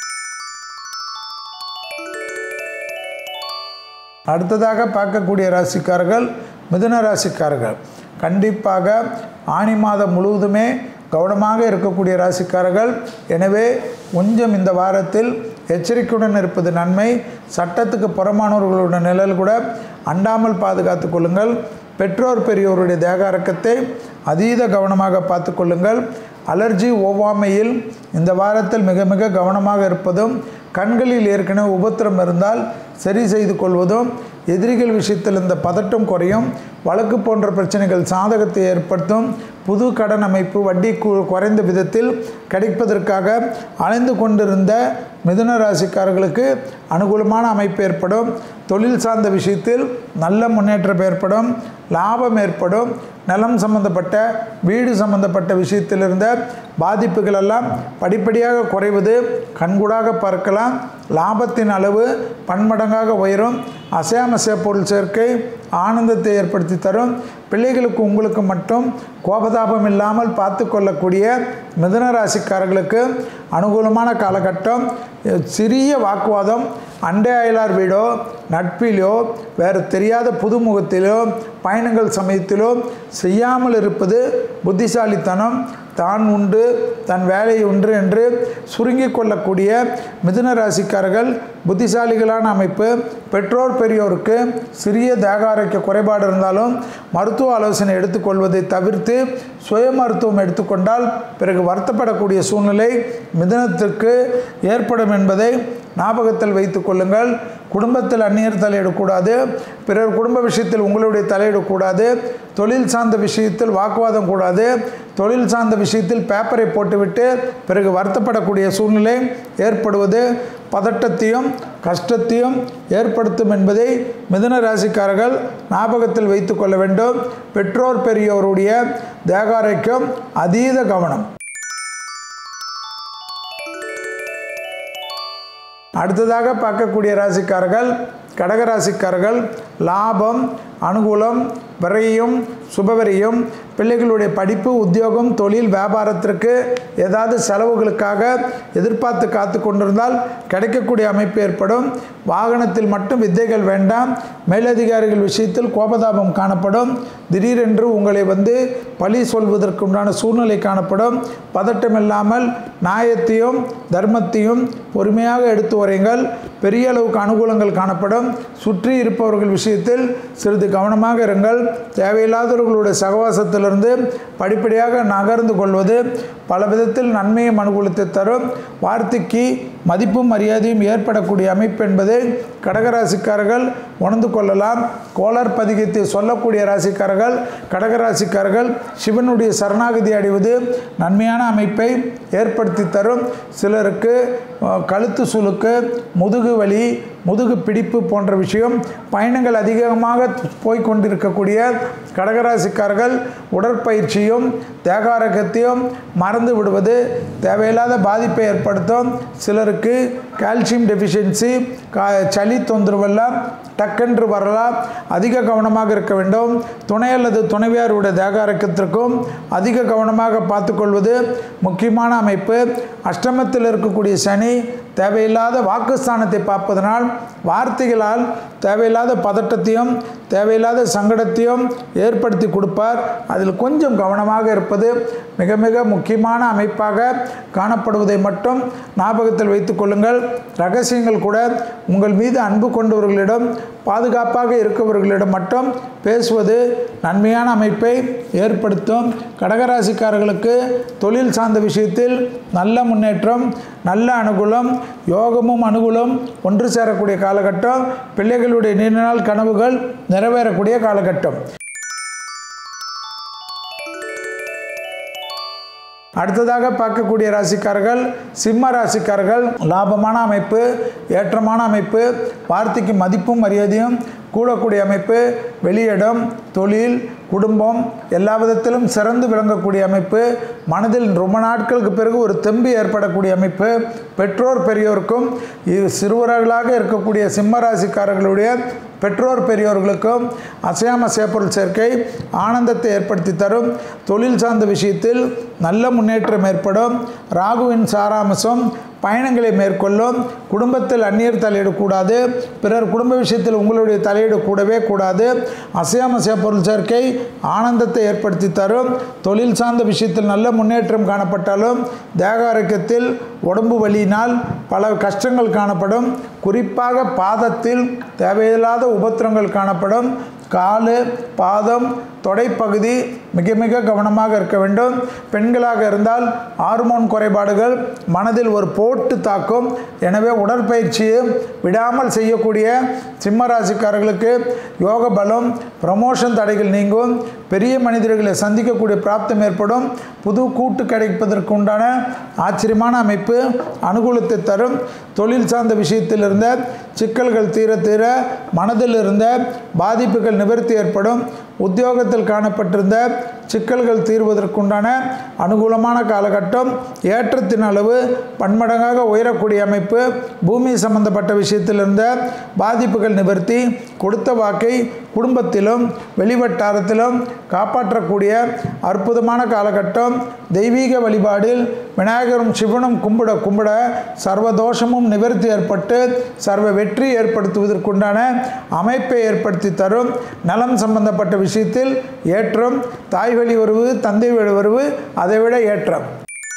Speaker 1: அடுத்ததாக பார்க்கக்கூடிய ராசிக்காரர்கள் மிதுன ராசிக்காரர்கள் கண்டிப்பாக ஆணி மாதம் முழுவதுமே கவனமாக இருக்கக்கூடிய ராசிக்காரர்கள் எனவே கொஞ்சம் இந்த வாரத்தில் எச்சரிக்கையுடன் இருப்பது நன்மை சட்டத்துக்கு புறமானவர்களுடைய நிழல் கூட அண்டாமல் பாதுகாத்து கொள்ளுங்கள் பெற்றோர் பெரியோருடைய தேக அரக்கத்தை அதீத கவனமாக பார்த்து கொள்ளுங்கள் அலர்ஜி ஒவ்வாமையில் இந்த வாரத்தில் மிக மிக கவனமாக இருப்பதும் கண்களில் ஏற்கனவே உபத்திரம் இருந்தால் சரி செய்து கொள்வதும் எதிரிகள் விஷயத்தில் இந்த பதட்டம் குறையும் வழக்கு போன்ற பிரச்சனைகள் சாதகத்தை ஏற்படுத்தும் புது கடன் அமைப்பு வட்டி கு- குறைந்த விதத்தில் கிடைப்பதற்காக அலைந்து கொண்டிருந்த மிதுன ராசிக்காரர்களுக்கு அனுகூலமான அமைப்பு ஏற்படும் தொழில் சார்ந்த விஷயத்தில் நல்ல முன்னேற்றம் ஏற்படும் லாபம் ஏற்படும் நிலம் சம்பந்தப்பட்ட வீடு சம்பந்தப்பட்ட விஷயத்தில் இருந்த பாதிப்புகள் எல்லாம் படிப்படியாக குறைவது கண்கூடாக பார்க்கலாம் லாபத்தின் அளவு பன்மடங்காக உயரும் அசையாமசைய பொருள் சேர்க்கை ஆனந்தத்தை ஏற்படுத்தி தரும் பிள்ளைகளுக்கு உங்களுக்கு மட்டும் கோபதாபம் இல்லாமல் பார்த்து கொள்ளக்கூடிய மிதுன ராசிக்காரர்களுக்கு அனுகூலமான காலகட்டம் சிறிய வாக்குவாதம் அண்டை அயலார் வீடோ நட்பிலோ வேறு தெரியாத புதுமுகத்திலோ பயணங்கள் சமயத்திலோ செய்யாமல் இருப்பது புத்திசாலித்தனம் தான் உண்டு தன் வேலை உண்டு என்று சுருங்கிக் கொள்ளக்கூடிய மிதுன ராசிக்காரர்கள் புத்திசாலிகளான அமைப்பு பெற்றோர் பெரியோருக்கு சிறிய தேகாரோக்கிய குறைபாடு இருந்தாலும் மருத்துவ ஆலோசனை எடுத்துக்கொள்வதை தவிர்த்து சுய மருத்துவம் எடுத்துக்கொண்டால் பிறகு வருத்தப்படக்கூடிய சூழ்நிலை மிதனத்திற்கு ஏற்படும் என்பதை ஞாபகத்தில் வைத்துக் கொள்ளுங்கள் குடும்பத்தில் அந்நியர் தலையிடக்கூடாது பிறர் குடும்ப விஷயத்தில் உங்களுடைய தலையிடக்கூடாது தொழில் சார்ந்த விஷயத்தில் வாக்குவாதம் கூடாது தொழில் சார்ந்த விஷயத்தில் பேப்பரை போட்டுவிட்டு பிறகு வருத்தப்படக்கூடிய சூழ்நிலை ஏற்படுவது பதட்டத்தையும் கஷ்டத்தையும் ஏற்படுத்தும் என்பதை மிதுன ராசிக்காரர்கள் ஞாபகத்தில் வைத்து கொள்ள வேண்டும் பெற்றோர் பெரியோருடைய தேகாரைக்கும் அதீத கவனம் அடுத்ததாக பார்க்கக்கூடிய ராசிக்காரர்கள் கடகராசிக்காரர்கள் லாபம் அனுகூலம் விரையும் சுபவரியும் பிள்ளைகளுடைய படிப்பு உத்தியோகம் தொழில் வியாபாரத்திற்கு ஏதாவது செலவுகளுக்காக எதிர்பார்த்து காத்து கொண்டிருந்தால் கிடைக்கக்கூடிய அமைப்பு ஏற்படும் வாகனத்தில் மட்டும் வித்தைகள் வேண்டாம் மேலதிகாரிகள் விஷயத்தில் கோபதாபம் காணப்படும் திடீரென்று உங்களை வந்து பழி சொல்வதற்குண்டான சூழ்நிலை காணப்படும் பதட்டமில்லாமல் நியாயத்தையும் தர்மத்தையும் பொறுமையாக எடுத்து வரையுங்கள் பெரிய அளவுக்கு அனுகூலங்கள் காணப்படும் சுற்றி இருப்பவர்கள் விஷயத்தில் சிறிது கவனமாக இருங்கள் தேவையில்லாதவர்களுடைய சகவாசத்திலிருந்து படிப்படியாக நகர்ந்து கொள்வது பல விதத்தில் நன்மையும் அனுகூலத்தை தரும் வார்த்தைக்கு மதிப்பும் மரியாதையும் ஏற்படக்கூடிய அமைப்பு என்பதை கடகராசிக்காரர்கள் உணர்ந்து கொள்ளலாம் கோளார் பதிகத்தை சொல்லக்கூடிய ராசிக்காரர்கள் கடகராசிக்காரர்கள் சிவனுடைய சரணாகதி அடைவது நன்மையான அமைப்பை ஏற்படுத்தி தரும் சிலருக்கு அஹ், கழுத்து சுளுக்கு முதுகு வலி முதுகு பிடிப்பு போன்ற விஷயம் பயணங்கள் அதிகமாக போய் கொண்டிருக்கக்கூடிய கடகராசிக்காரர்கள் உடற்பயிற்சியும் தேகாரகத்தையும் மறந்து விடுவது தேவையில்லாத பாதிப்பை ஏற்படுத்தும் சிலருக்கு கால்சியம் டெஃபிஷியன்சி கா சளி தொந்தரவெல்லாம் டக்கென்று வரலாம் அதிக கவனமாக இருக்க வேண்டும் துணை அல்லது துணைவியாருடைய தேகாரக்கத்திற்கும் அதிக கவனமாக பார்த்துக்கொள்வது முக்கியமான அமைப்பு அஷ்டமத்தில் இருக்கக்கூடிய சனி தேவையில்லாத வாக்குஸ்தானத்தை பார்ப்பதனால் வார்த்தைகளால் தேவையில்லாத பதட்டத்தையும் தேவையில்லாத சங்கடத்தையும் ஏற்படுத்தி கொடுப்பார் அதில் கொஞ்சம் கவனமாக இருப்பது மிக மிக முக்கியமான அமைப்பாக காணப்படுவதை மட்டும் ஞாபகத்தில் வைத்துக் கொள்ளுங்கள் ரகசியங்கள் கூட உங்கள் மீது அன்பு கொண்டவர்களிடம் பாதுகாப்பாக இருக்கவர்களிடம் மட்டும் பேசுவது நன்மையான அமைப்பை ஏற்படுத்தும் கடகராசிக்காரர்களுக்கு தொழில் சார்ந்த விஷயத்தில் நல்ல முன்னேற்றம் நல்ல அனுகூலம் யோகமும் அனுகூலம் ஒன்று சேரக்கூடிய காலகட்டம் பிள்ளைகளுடைய நீண்ட நாள் கனவுகள் நிறைவேறக்கூடிய காலகட்டம் அடுத்ததாக பார்க்கக்கூடிய ராசிக்காரர்கள் சிம்ம ராசிக்காரர்கள் லாபமான அமைப்பு ஏற்றமான அமைப்பு வார்த்தைக்கு மதிப்பும் மரியாதையும் கூடக்கூடிய அமைப்பு வெளியிடம் தொழில் குடும்பம் எல்லா விதத்திலும் சிறந்து விளங்கக்கூடிய அமைப்பு மனதில் ரொம்ப நாட்களுக்கு பிறகு ஒரு தெம்பு ஏற்படக்கூடிய அமைப்பு பெற்றோர் பெரியோருக்கும் இ- சிறுவர்களாக இருக்கக்கூடிய சிம்ம ராசிக்காரர்களுடைய பெற்றோர் பெரியோர்களுக்கும் அசையாம சேப்பொருள் சேர்க்கை ஆனந்தத்தை ஏற்படுத்தி தரும் தொழில் சார்ந்த விஷயத்தில் நல்ல முன்னேற்றம் ஏற்படும் ராகுவின் சாராம்சம் பயணங்களை மேற்கொள்ளும் குடும்பத்தில் அந்நியர் தலையிடக்கூடாது பிறர் குடும்ப விஷயத்தில் உங்களுடைய தலையீடு கூடவே கூடாது அசையாம பொருள் சேர்க்கை ஆனந்தத்தை ஏற்படுத்தி தரும் தொழில் சார்ந்த விஷயத்தில் நல்ல முன்னேற்றம் காணப்பட்டாலும் தேக ஆரோக்கியத்தில் உடம்பு வலியினால் பல கஷ்டங்கள் காணப்படும் குறிப்பாக பாதத்தில் தேவையில்லாத உபத்திரங்கள் காணப்படும் காலு பாதம் தொடைப்பகுதி மிக மிக கவனமாக இருக்க வேண்டும் பெண்களாக இருந்தால் ஹார்மோன் குறைபாடுகள் மனதில் ஒரு போட்டு தாக்கும் எனவே உடற்பயிற்சியை விடாமல் செய்யக்கூடிய சிம்ம ராசிக்காரர்களுக்கு யோக பலம் ப்ரமோஷன் தடைகள் நீங்கும் பெரிய மனிதர்களை சந்திக்கக்கூடிய பிராப்தம் ஏற்படும் புது கூட்டு கிடைப்பதற்கு உண்டான ஆச்சரியமான அமைப்பு அனுகூலத்தை தரும் தொழில் சார்ந்த விஷயத்தில் இருந்த சிக்கல்கள் தீர தீர மனதில் இருந்த பாதிப்புகள் நிவர்த்தி ஏற்படும் உத்தியோகத்தில் காணப்பட்டிருந்த சிக்கல்கள் தீர்வதற்குண்டான அனுகூலமான காலகட்டம் ஏற்றத்தின் அளவு பன்மடங்காக உயரக்கூடிய அமைப்பு பூமி சம்பந்தப்பட்ட விஷயத்தில் இருந்த பாதிப்புகள் நிவர்த்தி கொடுத்த வாக்கை குடும்பத்திலும் வெளிவட்டாரத்திலும் காப்பாற்றக்கூடிய அற்புதமான காலகட்டம் தெய்வீக வழிபாடில் விநாயகரும் சிவனும் கும்பிட கும்பிட சர்வதோஷமும் நிவர்த்தி ஏற்பட்டு சர்வ வெற்றி ஏற்படுத்துவதற்குண்டான அமைப்பை ஏற்படுத்தி தரும் நலம் சம்பந்தப்பட்ட விஷயத்தில் ஏற்றம் தாய் தாய் வழி உறவு தந்தை வழி உறவு அதை விட ஏற்றம்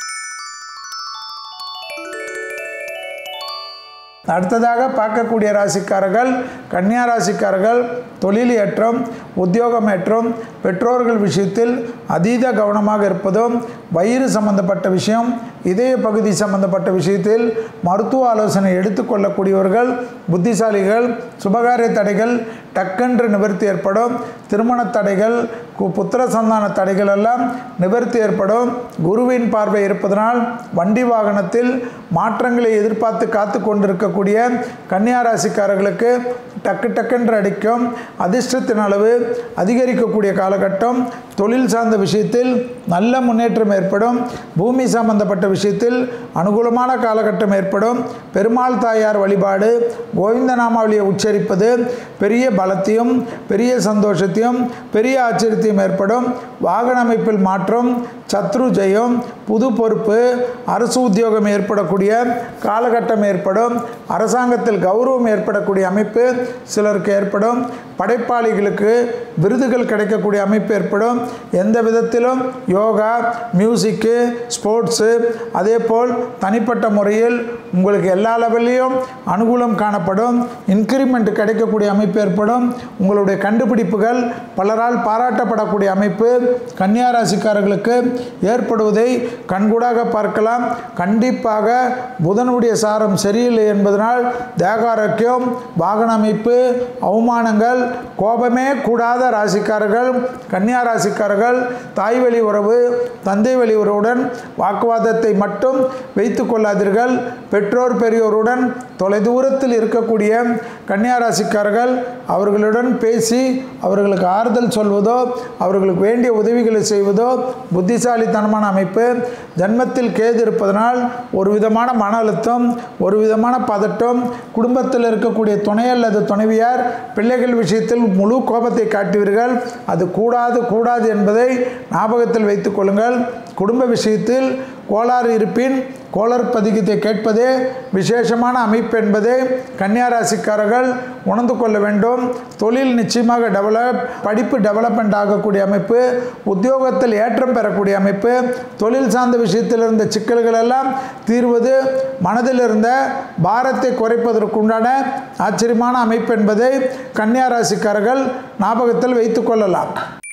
Speaker 1: அடுத்ததாக பார்க்கக்கூடிய ராசிக்காரர்கள் கன்னியா ராசிக்காரர்கள் தொழில் ஏற்றம் உத்தியோகம் ஏற்றம் பெற்றோர்கள் விஷயத்தில் அதீத கவனமாக இருப்பதும் வயிறு சம்பந்தப்பட்ட விஷயம் இதய பகுதி சம்பந்தப்பட்ட விஷயத்தில் மருத்துவ ஆலோசனை எடுத்துக்கொள்ளக்கூடியவர்கள் புத்திசாலிகள் சுபகாரிய தடைகள் டக்கென்று நிவர்த்தி ஏற்படும் திருமண தடைகள் கு- புத்திர சந்தான தடைகள் எல்லாம் நிவர்த்தி ஏற்படும் குருவின் பார்வை இருப்பதனால் வண்டி வாகனத்தில் மாற்றங்களை எதிர்பார்த்து காத்து கொண்டிருக்கக்கூடிய கன்னியா ராசிக்காரர்களுக்கு டக்கு டக்கென்று அடிக்கும் அதிர்ஷ்டத்தின் அளவு அதிகரிக்கக்கூடிய காலகட்டம் தொழில் சார்ந்த விஷயத்தில் நல்ல முன்னேற்றம் ஏற்படும் பூமி சம்பந்தப்பட்ட விஷயத்தில் அனுகூலமான காலகட்டம் ஏற்படும் பெருமாள் தாயார் வழிபாடு கோவிந்த நாமாவளியை உச்சரிப்பது பெரிய பலத்தையும் பெரிய சந்தோஷத்தையும் பெரிய ஆச்சரியத்தையும் ஏற்படும் வாகன அமைப்பில் மாற்றம் சத்ரு ஜெயம் புது பொறுப்பு அரசு உத்தியோகம் ஏற்படக்கூடிய காலகட்டம் ஏற்படும் அரசாங்கத்தில் கௌரவம் ஏற்படக்கூடிய அமைப்பு சிலருக்கு ஏற்படும் படைப்பாளிகளுக்கு விருதுகள் கிடைக்கக்கூடிய அமைப்பு ஏற்படும் எந்த விதத்திலும் யோகா மியூசிக்கு ஸ்போர்ட்ஸு அதே போல் தனிப்பட்ட முறையில் உங்களுக்கு எல்லா லெவல்லையும் அனுகூலம் காணப்படும் இன்க்ரிமெண்ட் கிடைக்கக்கூடிய அமைப்பு ஏற்படும் உங்களுடைய கண்டுபிடிப்புகள் பலரால் பாராட்டப்படக்கூடிய அமைப்பு கன்னியா ராசிக்காரர்களுக்கு ஏற்படுவதை கண்கூடாக பார்க்கலாம் கண்டிப்பாக புதனுடைய சாரம் சரியில்லை என்பதனால் தேகாரோக்கியம் வாகன அமைப்பு அவமானங்கள் கோபமே கூடாத ராசிக்காரர்கள் கன்னியா ராசிக்காரர்கள் தாய் வழி உறவு தந்தை வழி உறவுடன் வாக்குவாதத்தை மட்டும் வைத்து கொள்ளாதீர்கள் பெற்றோர் பெரியோருடன் தொலைதூரத்தில் இருக்கக்கூடிய கன்னியா ராசிக்காரர்கள் அவர்களுடன் பேசி அவர்களுக்கு ஆறுதல் சொல்வதோ அவர்களுக்கு வேண்டிய உதவிகளை செய்வதோ புத்திசாலித்தனமான அமைப்பு ஜன்மத்தில் கேது இருப்பதனால் ஒரு விதமான மன அழுத்தம் ஒரு விதமான பதட்டம் குடும்பத்தில் இருக்கக்கூடிய துணை அல்லது துணைவியார் பிள்ளைகள் விஷயத்தில் முழு கோபத்தை காட்டுவீர்கள் அது கூடாது கூடாது என்பதை ஞாபகத்தில் வைத்துக் கொள்ளுங்கள் குடும்ப விஷயத்தில் கோளாறு இருப்பின் கோளர் பதிகத்தை கேட்பதே விசேஷமான அமைப்பு என்பதை கன்னியா ராசிக்காரர்கள் உணர்ந்து கொள்ள வேண்டும் தொழில் நிச்சயமாக டெவலப் படிப்பு டெவலப்மெண்ட் ஆகக்கூடிய அமைப்பு உத்தியோகத்தில் ஏற்றம் பெறக்கூடிய அமைப்பு தொழில் சார்ந்த விஷயத்தில் இருந்த சிக்கல்கள் எல்லாம் தீர்வது மனதில் இருந்த பாரத்தை குறைப்பதற்குண்டான ஆச்சரியமான அமைப்பு என்பதை கன்னியா ராசிக்காரர்கள் ஞாபகத்தில் வைத்துக் கொள்ளலாம்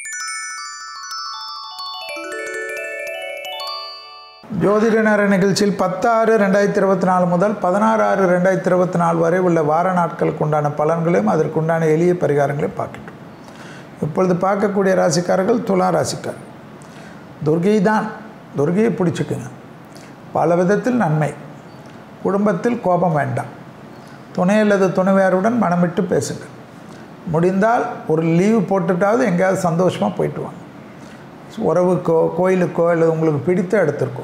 Speaker 1: ஜோதிட நேர நிகழ்ச்சியில் பத்தாறு ரெண்டாயிரத்தி இருபத்தி நாலு முதல் பதினாறு ஆறு ரெண்டாயிரத்தி இருபத்தி நாலு வரை உள்ள வார நாட்களுக்கு உண்டான பலன்களையும் அதற்குண்டான எளிய பரிகாரங்களையும் பார்க்கட்டும் இப்பொழுது பார்க்கக்கூடிய ராசிக்காரர்கள் துலா ராசிக்கார் துர்கை தான் துர்கையை பிடிச்சிக்குங்க பல விதத்தில் நன்மை குடும்பத்தில் கோபம் வேண்டாம் துணை அல்லது துணைவியாருடன் மனமிட்டு பேசுங்கள் முடிந்தால் ஒரு லீவு போட்டுட்டாவது எங்கேயாவது சந்தோஷமாக போயிட்டு வாங்க உறவுக்கோ கோயிலுக்கோ அல்லது உங்களுக்கு பிடித்த இடத்திற்கோ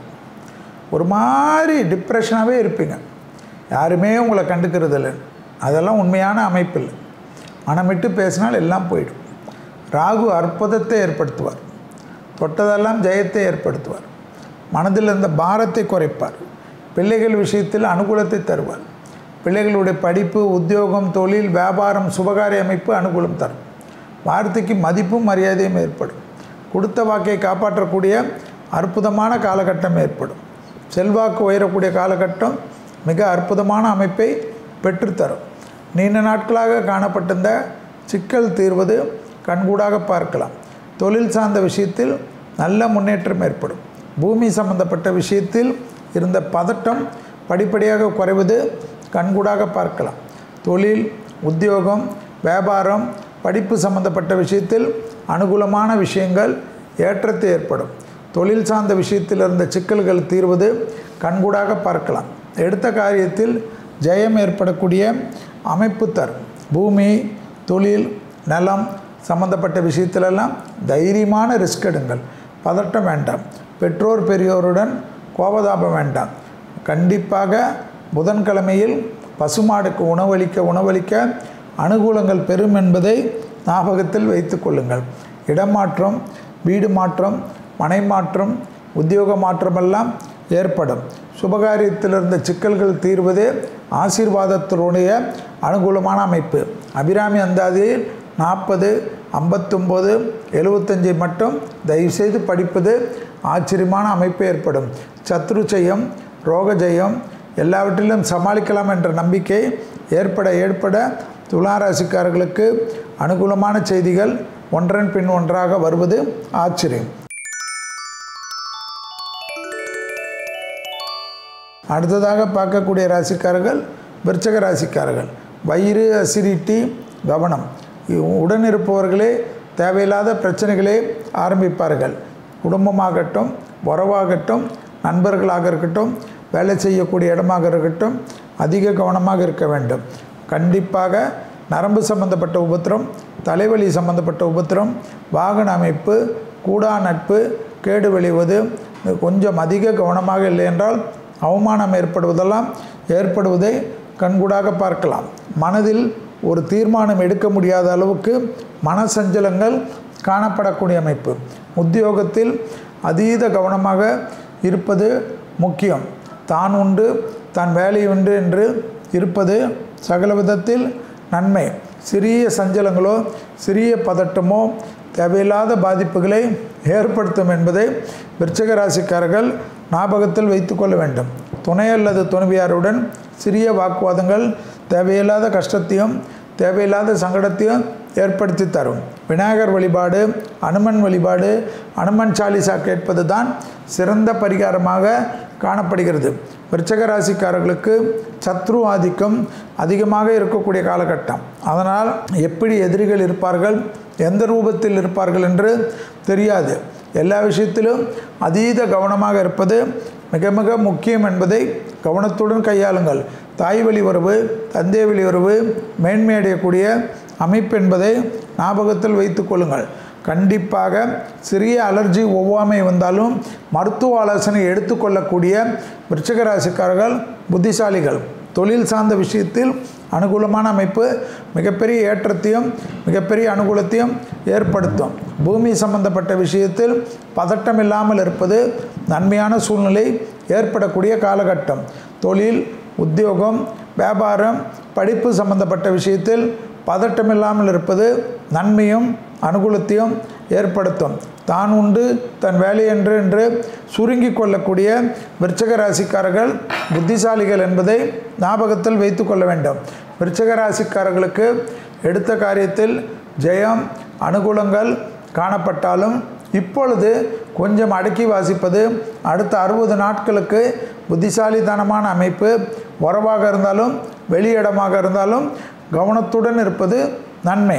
Speaker 1: ஒரு மாதிரி டிப்ரெஷனாகவே இருப்பீங்க யாருமே உங்களை கண்டுக்கிறது இல்லை அதெல்லாம் உண்மையான அமைப்பு இல்லை மனமிட்டு பேசினால் எல்லாம் போயிடும் ராகு அற்புதத்தை ஏற்படுத்துவார் தொட்டதெல்லாம் ஜெயத்தை ஏற்படுத்துவார் மனதில் இருந்த பாரத்தை குறைப்பார் பிள்ளைகள் விஷயத்தில் அனுகூலத்தை தருவார் பிள்ளைகளுடைய படிப்பு உத்தியோகம் தொழில் வியாபாரம் சுபகாரிய அமைப்பு அனுகூலம் தரும் வார்த்தைக்கு மதிப்பும் மரியாதையும் ஏற்படும் கொடுத்த வாக்கை காப்பாற்றக்கூடிய அற்புதமான காலகட்டம் ஏற்படும் செல்வாக்கு உயரக்கூடிய காலகட்டம் மிக அற்புதமான அமைப்பை பெற்றுத்தரும் நீண்ட நாட்களாக காணப்பட்டிருந்த சிக்கல் தீர்வது கண்கூடாக பார்க்கலாம் தொழில் சார்ந்த விஷயத்தில் நல்ல முன்னேற்றம் ஏற்படும் பூமி சம்பந்தப்பட்ட விஷயத்தில் இருந்த பதட்டம் படிப்படியாக குறைவது கண்கூடாக பார்க்கலாம் தொழில் உத்தியோகம் வியாபாரம் படிப்பு சம்பந்தப்பட்ட விஷயத்தில் அனுகூலமான விஷயங்கள் ஏற்றத்தை ஏற்படும் தொழில் சார்ந்த விஷயத்தில் இருந்த சிக்கல்கள் தீர்வது கண்கூடாக பார்க்கலாம் எடுத்த காரியத்தில் ஜெயம் ஏற்படக்கூடிய அமைப்பு தரும் பூமி தொழில் நிலம் சம்பந்தப்பட்ட விஷயத்திலெல்லாம் தைரியமான ரிஸ்க் எடுங்கள் பதட்டம் வேண்டாம் பெற்றோர் பெரியோருடன் கோபதாபம் வேண்டாம் கண்டிப்பாக புதன்கிழமையில் பசுமாடுக்கு உணவளிக்க உணவளிக்க அனுகூலங்கள் பெறும் என்பதை ஞாபகத்தில் வைத்து கொள்ளுங்கள் இடமாற்றம் வீடு மாற்றம் மனை மாற்றம் உத்தியோக மாற்றமெல்லாம் ஏற்படும் சுபகாரியத்தில் இருந்த சிக்கல்கள் தீர்வதே ஆசீர்வாதத்தினுடைய அனுகூலமான அமைப்பு அபிராமி அந்தாதியில் நாற்பது ஐம்பத்தொம்போது எழுபத்தஞ்சை மட்டும் தயவுசெய்து படிப்பது ஆச்சரியமான அமைப்பு ஏற்படும் சத்ரு ஜெயம் ரோக ஜெயம் எல்லாவற்றிலும் சமாளிக்கலாம் என்ற நம்பிக்கை ஏற்பட ஏற்பட துளாராசிக்காரர்களுக்கு அனுகூலமான செய்திகள் ஒன்றன் பின் ஒன்றாக வருவது ஆச்சரியம் அடுத்ததாக பார்க்கக்கூடிய ராசிக்காரர்கள் விருச்சக ராசிக்காரர்கள் வயிறு அசிடிட்டி கவனம் இ- உடன் இருப்பவர்களே தேவையில்லாத பிரச்சனைகளே ஆரம்பிப்பார்கள் குடும்பமாகட்டும் உறவாகட்டும் நண்பர்களாக இருக்கட்டும் வேலை செய்யக்கூடிய இடமாக இருக்கட்டும் அதிக கவனமாக இருக்க வேண்டும் கண்டிப்பாக நரம்பு சம்பந்தப்பட்ட உபத்திரம் தலைவலி சம்பந்தப்பட்ட உபத்திரம் வாகன அமைப்பு கூடா நட்பு கேடு விளைவது கொஞ்சம் அதிக கவனமாக இல்லை என்றால் அவமானம் ஏற்படுவதெல்லாம் ஏற்படுவதை கண்கூடாக பார்க்கலாம் மனதில் ஒரு தீர்மானம் எடுக்க முடியாத அளவுக்கு மனசஞ்சலங்கள் காணப்படக்கூடிய அமைப்பு உத்தியோகத்தில் அதீத கவனமாக இருப்பது முக்கியம் தான் உண்டு தான் வேலை உண்டு என்று இருப்பது சகல விதத்தில் நன்மை சிறிய சஞ்சலங்களோ சிறிய பதட்டமோ தேவையில்லாத பாதிப்புகளை ஏற்படுத்தும் என்பதை விருச்சிக ராசிக்காரர்கள் ஞாபகத்தில் வைத்துக்கொள்ள வேண்டும் துணை அல்லது துணைவியாருடன் சிறிய வாக்குவாதங்கள் தேவையில்லாத கஷ்டத்தையும் தேவையில்லாத சங்கடத்தையும் ஏற்படுத்தி தரும் விநாயகர் வழிபாடு அனுமன் வழிபாடு அனுமன் சாலிசா கேட்பது தான் சிறந்த பரிகாரமாக காணப்படுகிறது விருச்சக ராசிக்காரர்களுக்கு சத்ரு ஆதிக்கம் அதிகமாக இருக்கக்கூடிய காலகட்டம் அதனால் எப்படி எதிரிகள் இருப்பார்கள் எந்த ரூபத்தில் இருப்பார்கள் என்று தெரியாது எல்லா விஷயத்திலும் அதீத கவனமாக இருப்பது மிக மிக முக்கியம் என்பதை கவனத்துடன் கையாளுங்கள் தாய் வழி உறவு தந்தை வழி உறவு மேன்மை அடையக்கூடிய அமைப்பு என்பதை ஞாபகத்தில் வைத்துக் கொள்ளுங்கள் கண்டிப்பாக சிறிய அலர்ஜி ஒவ்வாமை வந்தாலும் மருத்துவ ஆலோசனை எடுத்துக்கொள்ளக்கூடிய விருச்சிக ராசிக்காரர்கள் புத்திசாலிகள் தொழில் சார்ந்த விஷயத்தில் அனுகூலமான அமைப்பு மிகப்பெரிய ஏற்றத்தையும் மிகப்பெரிய அனுகூலத்தையும் ஏற்படுத்தும் பூமி சம்பந்தப்பட்ட விஷயத்தில் பதட்டம் இல்லாமல் இருப்பது நன்மையான சூழ்நிலை ஏற்படக்கூடிய காலகட்டம் தொழில் உத்தியோகம் வியாபாரம் படிப்பு சம்பந்தப்பட்ட விஷயத்தில் பதட்டமில்லாமல் இருப்பது நன்மையும் அனுகூலத்தையும் ஏற்படுத்தும் தான் உண்டு தன் வேலை என்று என்று சுருங்கி கொள்ளக்கூடிய விருச்சக ராசிக்காரர்கள் புத்திசாலிகள் என்பதை ஞாபகத்தில் வைத்து கொள்ள வேண்டும் விருச்சக ராசிக்காரர்களுக்கு எடுத்த காரியத்தில் ஜெயம் அனுகூலங்கள் காணப்பட்டாலும் இப்பொழுது கொஞ்சம் அடக்கி வாசிப்பது அடுத்த அறுபது நாட்களுக்கு புத்திசாலித்தனமான அமைப்பு உறவாக இருந்தாலும் வெளியிடமாக இருந்தாலும் கவனத்துடன் இருப்பது நன்மை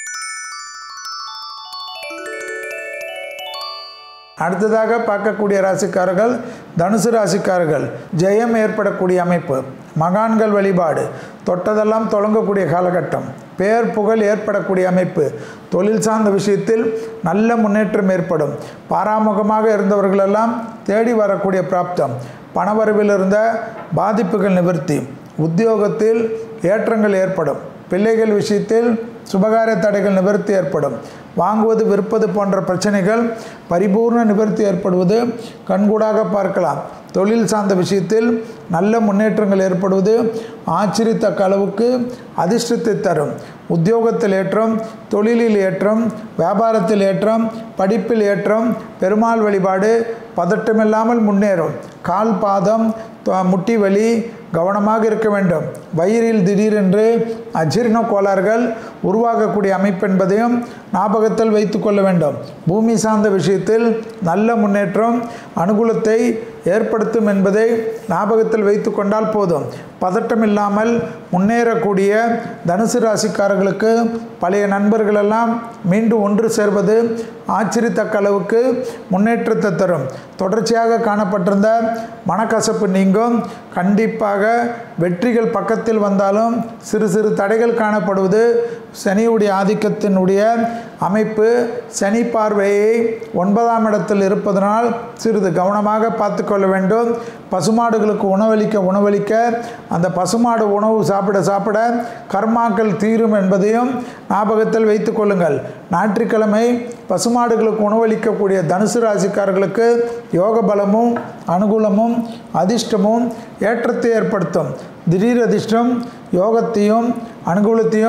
Speaker 1: அடுத்ததாக பார்க்கக்கூடிய ராசிக்காரர்கள் தனுசு ராசிக்காரர்கள் ஜெயம் ஏற்படக்கூடிய அமைப்பு மகான்கள் வழிபாடு தொட்டதெல்லாம் தொடங்கக்கூடிய காலகட்டம் பேர் புகழ் ஏற்படக்கூடிய அமைப்பு தொழில் சார்ந்த விஷயத்தில் நல்ல முன்னேற்றம் ஏற்படும் பாராமுகமாக இருந்தவர்களெல்லாம் தேடி வரக்கூடிய பிராப்தம் பணவரவில் இருந்த பாதிப்புகள் நிவர்த்தி உத்தியோகத்தில் ஏற்றங்கள் ஏற்படும் பிள்ளைகள் விஷயத்தில் சுபகார தடைகள் நிவர்த்தி ஏற்படும் வாங்குவது விற்பது போன்ற பிரச்சனைகள் பரிபூர்ண நிவர்த்தி ஏற்படுவது கண்கூடாக பார்க்கலாம் தொழில் சார்ந்த விஷயத்தில் நல்ல முன்னேற்றங்கள் ஏற்படுவது ஆச்சரியத்தக்க அளவுக்கு அதிர்ஷ்டத்தை தரும் உத்தியோகத்தில் ஏற்றம் தொழிலில் ஏற்றம் வியாபாரத்தில் ஏற்றம் படிப்பில் ஏற்றம் பெருமாள் வழிபாடு பதட்டமில்லாமல் முன்னேறும் கால் பாதம் தொ- முட்டி வலி கவனமாக இருக்க வேண்டும் வயிறில் திடீரென்று அஜீரண கோளாறுகள் உருவாகக்கூடிய அமைப்பு என்பதையும் ஞாபகத்தில் வைத்து கொள்ள வேண்டும் பூமி சார்ந்த விஷயத்தில் நல்ல முன்னேற்றம் அனுகூலத்தை ஏற்படுத்தும் என்பதை ஞாபகத்தில் வைத்து கொண்டால் போதும் பதட்டம் இல்லாமல் முன்னேறக்கூடிய தனுசு ராசிக்காரர்களுக்கு பழைய நண்பர்களெல்லாம் மீண்டும் ஒன்று சேர்வது ஆச்சரியத்தக்க அளவுக்கு முன்னேற்றத்தை தரும் தொடர்ச்சியாக காணப்பட்டிருந்த மனக்கசப்பு நீங்கும் கண்டிப்பாக வெற்றிகள் பக்கத்தில் வந்தாலும் சிறு சிறு தடைகள் காணப்படுவது சனியுடைய ஆதிக்கத்தினுடைய அமைப்பு சனி பார்வையை ஒன்பதாம் இடத்தில் இருப்பதனால் சிறிது கவனமாக பார்த்து கொள்ள வேண்டும் பசுமாடுகளுக்கு உணவளிக்க உணவளிக்க அந்த பசுமாடு உணவு சாப்பிட சாப்பிட கர்மாக்கள் தீரும் என்பதையும் ஞாபகத்தில் வைத்து கொள்ளுங்கள் ஞாயிற்றுக்கிழமை பசுமாடுகளுக்கு உணவளிக்கக்கூடிய தனுசு ராசிக்காரர்களுக்கு யோக பலமும் அனுகூலமும் அதிர்ஷ்டமும் ஏற்றத்தை ஏற்படுத்தும் திடீர் அதிர்ஷ்டம் யோகத்தையும் அனுகூலத்தையும்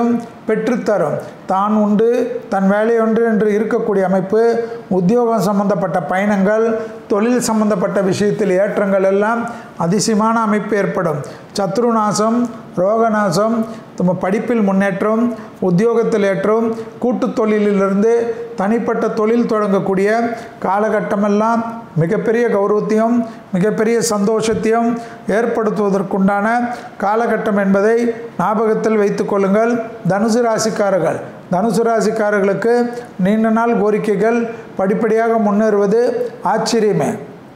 Speaker 1: பெற்றுத்தரும் தான் உண்டு தன் வேலையொன்று என்று இருக்கக்கூடிய அமைப்பு உத்தியோகம் சம்பந்தப்பட்ட பயணங்கள் தொழில் சம்பந்தப்பட்ட விஷயத்தில் ஏற்றங்கள் எல்லாம் அதிசயமான அமைப்பு ஏற்படும் சத்ருநாசம் ரோகநாசம் நம்ம படிப்பில் முன்னேற்றம் உத்தியோகத்தில் ஏற்றம் கூட்டு தொழிலிலிருந்து தனிப்பட்ட தொழில் தொடங்கக்கூடிய காலகட்டமெல்லாம் மிகப்பெரிய கௌரவத்தையும் மிகப்பெரிய சந்தோஷத்தையும் ஏற்படுத்துவதற்குண்டான காலகட்டம் என்பதை ஞாபகத்தில் வைத்துக் கொள்ளுங்கள் தனுசு ராசிக்காரர்கள் தனுசு ராசிக்காரர்களுக்கு நீண்ட நாள் கோரிக்கைகள் படிப்படியாக முன்னேறுவது ஆச்சரியமே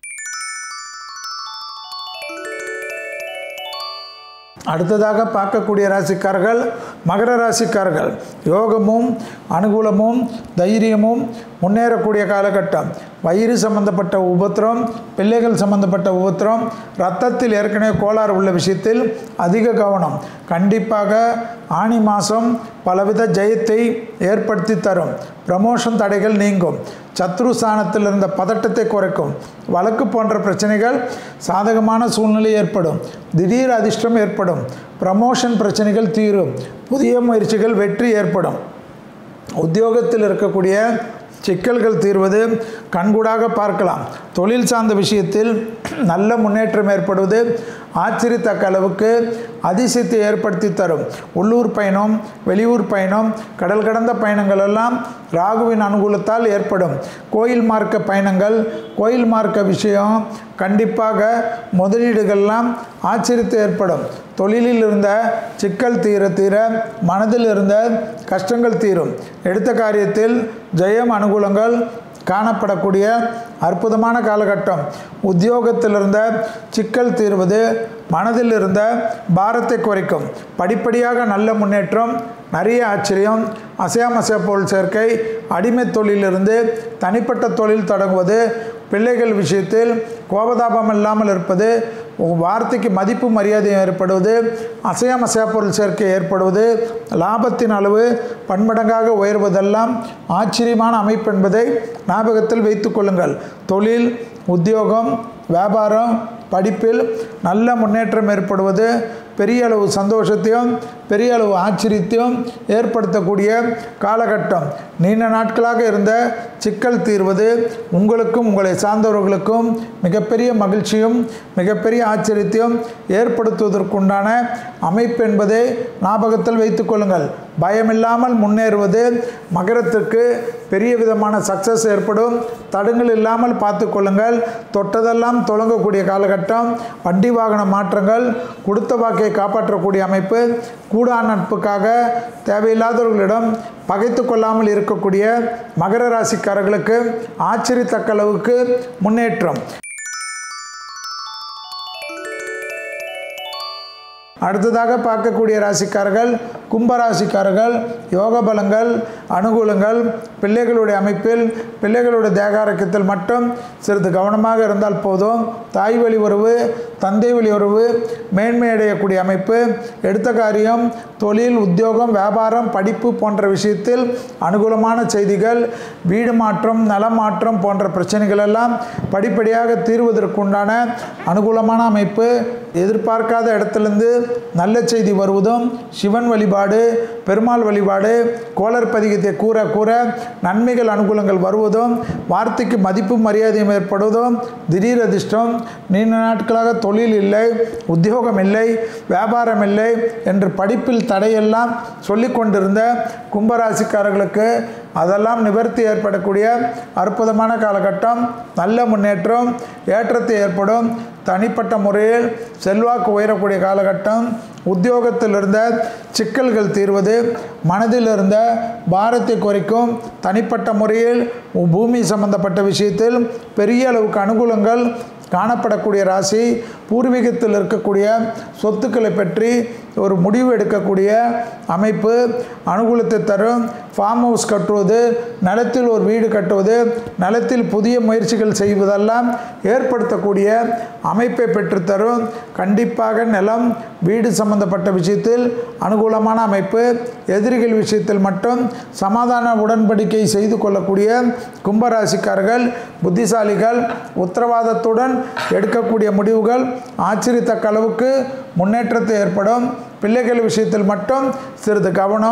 Speaker 1: அடுத்ததாக பார்க்கக்கூடிய ராசிக்காரர்கள் மகர ராசிக்காரர்கள் யோகமும் அனுகூலமும் தைரியமும் முன்னேறக்கூடிய காலகட்டம் வயிறு சம்பந்தப்பட்ட உபத்திரம் பிள்ளைகள் சம்பந்தப்பட்ட உபத்திரம் ரத்தத்தில் ஏற்கனவே கோளாறு உள்ள விஷயத்தில் அதிக கவனம் கண்டிப்பாக ஆணி மாதம் பலவித ஜெயத்தை ஏற்படுத்தி தரும் ப்ரமோஷன் தடைகள் நீங்கும் சத்ரு ஸ்தானத்தில் இருந்த பதட்டத்தை குறைக்கும் வழக்கு போன்ற பிரச்சனைகள் சாதகமான சூழ்நிலை ஏற்படும் திடீர் அதிர்ஷ்டம் ஏற்படும் ப்ரமோஷன் பிரச்சனைகள் தீரும் புதிய முயற்சிகள் வெற்றி ஏற்படும் உத்தியோகத்தில் இருக்கக்கூடிய சிக்கல்கள் தீர்வது கண்கூடாக பார்க்கலாம் தொழில் சார்ந்த விஷயத்தில் நல்ல முன்னேற்றம் ஏற்படுவது ஆச்சரியத்தக்க அளவுக்கு அதிசயத்தை ஏற்படுத்தி தரும் உள்ளூர் பயணம் வெளியூர் பயணம் கடல் கடந்த பயணங்கள் எல்லாம் ராகுவின் அனுகூலத்தால் ஏற்படும் கோயில் மார்க்க பயணங்கள் கோயில் மார்க்க விஷயம் கண்டிப்பாக முதலீடுகள்லாம் ஆச்சரியத்தை ஏற்படும் தொழிலில் இருந்த சிக்கல் தீர தீர மனதில் இருந்த கஷ்டங்கள் தீரும் எடுத்த காரியத்தில் ஜெயம் அனுகூலங்கள் காணப்படக்கூடிய அற்புதமான காலகட்டம் உத்தியோகத்தில் இருந்த சிக்கல் தீர்வது மனதில் இருந்த பாரத்தை குறைக்கும் படிப்படியாக நல்ல முன்னேற்றம் நிறைய ஆச்சரியம் அசையாமசைய பொருள் சேர்க்கை அடிமை தொழிலிருந்து தனிப்பட்ட தொழில் தொடங்குவது பிள்ளைகள் விஷயத்தில் கோபதாபம் இல்லாமல் இருப்பது வார்த்தைக்கு மதிப்பு மரியாதை ஏற்படுவது அசையாம பொருள் சேர்க்கை ஏற்படுவது லாபத்தின் அளவு பன்மடங்காக உயர்வதெல்லாம் ஆச்சரியமான அமைப்பு என்பதை ஞாபகத்தில் வைத்துக் கொள்ளுங்கள் தொழில் உத்தியோகம் வியாபாரம் படிப்பில் நல்ல முன்னேற்றம் ஏற்படுவது பெரிய அளவு சந்தோஷத்தையும் பெரிய அளவு ஆச்சரியத்தையும் ஏற்படுத்தக்கூடிய காலகட்டம் நீண்ட நாட்களாக இருந்த சிக்கல் தீர்வது உங்களுக்கும் உங்களை சார்ந்தவர்களுக்கும் மிகப்பெரிய மகிழ்ச்சியும் மிகப்பெரிய ஆச்சரியத்தையும் ஏற்படுத்துவதற்குண்டான அமைப்பு என்பதை ஞாபகத்தில் வைத்துக் கொள்ளுங்கள் பயமில்லாமல் முன்னேறுவது மகரத்திற்கு பெரிய விதமான சக்சஸ் ஏற்படும் தடுங்கள் இல்லாமல் பார்த்து கொள்ளுங்கள் தொட்டதெல்லாம் தொடங்கக்கூடிய காலகட்டம் வண்டி வாகன மாற்றங்கள் கொடுத்த வாக்கை காப்பாற்றக்கூடிய அமைப்பு கூடா நட்புக்காக தேவையில்லாதவர்களிடம் பகைத்து கொள்ளாமல் இருக்கக்கூடிய மகர ராசிக்காரர்களுக்கு ஆச்சரியத்தக்க அளவுக்கு முன்னேற்றம் அடுத்ததாக பார்க்கக்கூடிய ராசிக்காரர்கள் கும்பராசிக்காரர்கள் யோக பலங்கள் அனுகூலங்கள் பிள்ளைகளுடைய அமைப்பில் பிள்ளைகளுடைய தேகாரக்கத்தில் மட்டும் சிறிது கவனமாக இருந்தால் போதும் தாய் வழி உறவு தந்தை வழி உறவு மேன்மை அடையக்கூடிய அமைப்பு எடுத்த காரியம் தொழில் உத்தியோகம் வியாபாரம் படிப்பு போன்ற விஷயத்தில் அனுகூலமான செய்திகள் வீடு மாற்றம் நலம் மாற்றம் போன்ற பிரச்சனைகள் எல்லாம் படிப்படியாக தீர்வதற்குண்டான அனுகூலமான அமைப்பு எதிர்பார்க்காத இடத்திலிருந்து நல்ல செய்தி வருவதும் சிவன் வழிபாடு பெருமாள் வழிபாடு கோளர் பதிகத்தை கூற கூற நன்மைகள் அனுகூலங்கள் வருவதும் வார்த்தைக்கு மதிப்பு மரியாதையும் ஏற்படுவதும் திடீர் அதிர்ஷ்டம் நீண்ட நாட்களாக தொழில் இல்லை உத்தியோகம் இல்லை வியாபாரம் இல்லை என்று படிப்பில் தடையெல்லாம் சொல்லி கொண்டிருந்த கும்பராசிக்காரர்களுக்கு அதெல்லாம் நிவர்த்தி ஏற்படக்கூடிய அற்புதமான காலகட்டம் நல்ல முன்னேற்றம் ஏற்றத்தை ஏற்படும் தனிப்பட்ட முறையில் செல்வாக்கு உயரக்கூடிய காலகட்டம் உத்தியோகத்தில் இருந்த சிக்கல்கள் தீர்வது மனதில் இருந்த பாரத்தை குறைக்கும் தனிப்பட்ட முறையில் பூமி சம்பந்தப்பட்ட விஷயத்தில் பெரிய அளவுக்கு அனுகூலங்கள் காணப்படக்கூடிய ராசி பூர்வீகத்தில் இருக்கக்கூடிய சொத்துக்களை பற்றி ஒரு முடிவு எடுக்கக்கூடிய அமைப்பு அனுகூலத்தை தரும் ஃபார்ம் ஹவுஸ் கட்டுவது நிலத்தில் ஒரு வீடு கட்டுவது நிலத்தில் புதிய முயற்சிகள் செய்வதெல்லாம் ஏற்படுத்தக்கூடிய அமைப்பை பெற்றுத்தரும் கண்டிப்பாக நிலம் வீடு சம்பந்தப்பட்ட விஷயத்தில் அனுகூலமான அமைப்பு எதிரிகள் விஷயத்தில் மட்டும் சமாதான உடன்படிக்கை செய்து கொள்ளக்கூடிய கும்பராசிக்காரர்கள் புத்திசாலிகள் உத்தரவாதத்துடன் எடுக்கக்கூடிய முடிவுகள் ஆச்சரியத்தக்க அளவுக்கு முன்னேற்றத்தை ஏற்படும் பிள்ளைகள் விஷயத்தில் மட்டும் சிறிது கவனம்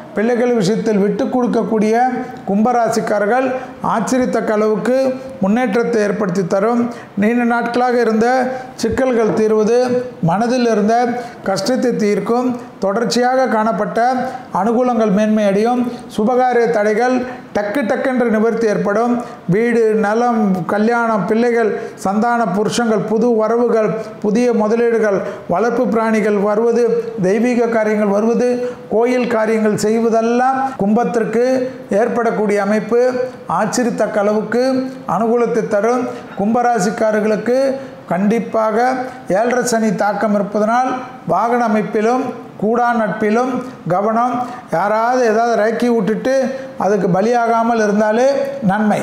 Speaker 1: பிள்ளைகள் விஷயத்தில் விட்டு கொடுக்கக்கூடிய கும்பராசிக்காரர்கள் ஆச்சரியத்தக்க அளவுக்கு முன்னேற்றத்தை ஏற்படுத்தி தரும் நீண்ட நாட்களாக இருந்த சிக்கல்கள் தீர்வது மனதில் இருந்த கஷ்டத்தை தீர்க்கும் தொடர்ச்சியாக காணப்பட்ட அனுகூலங்கள் மேன்மையடையும் சுபகாரிய தடைகள் டக்கு டக்கென்று நிவர்த்தி ஏற்படும் வீடு நலம் கல்யாணம் பிள்ளைகள் சந்தான புருஷங்கள் புது வரவுகள் புதிய முதலீடுகள் வளர்ப்பு பிராணிகள் வருவது தெய்வீக காரியங்கள் வருவது கோயில் காரியங்கள் செய்வதெல்லாம் கும்பத்திற்கு ஏற்படக்கூடிய அமைப்பு ஆச்சரியத்தக்க அளவுக்கு அனுகூலத்தை தரும் கும்பராசிக்காரர்களுக்கு கண்டிப்பாக ஏழரை சனி தாக்கம் இருப்பதனால் வாகன அமைப்பிலும் கூடா நட்பிலும் கவனம் யாராவது ஏதாவது இறக்கி விட்டுட்டு அதுக்கு பலியாகாமல் இருந்தாலே நன்மை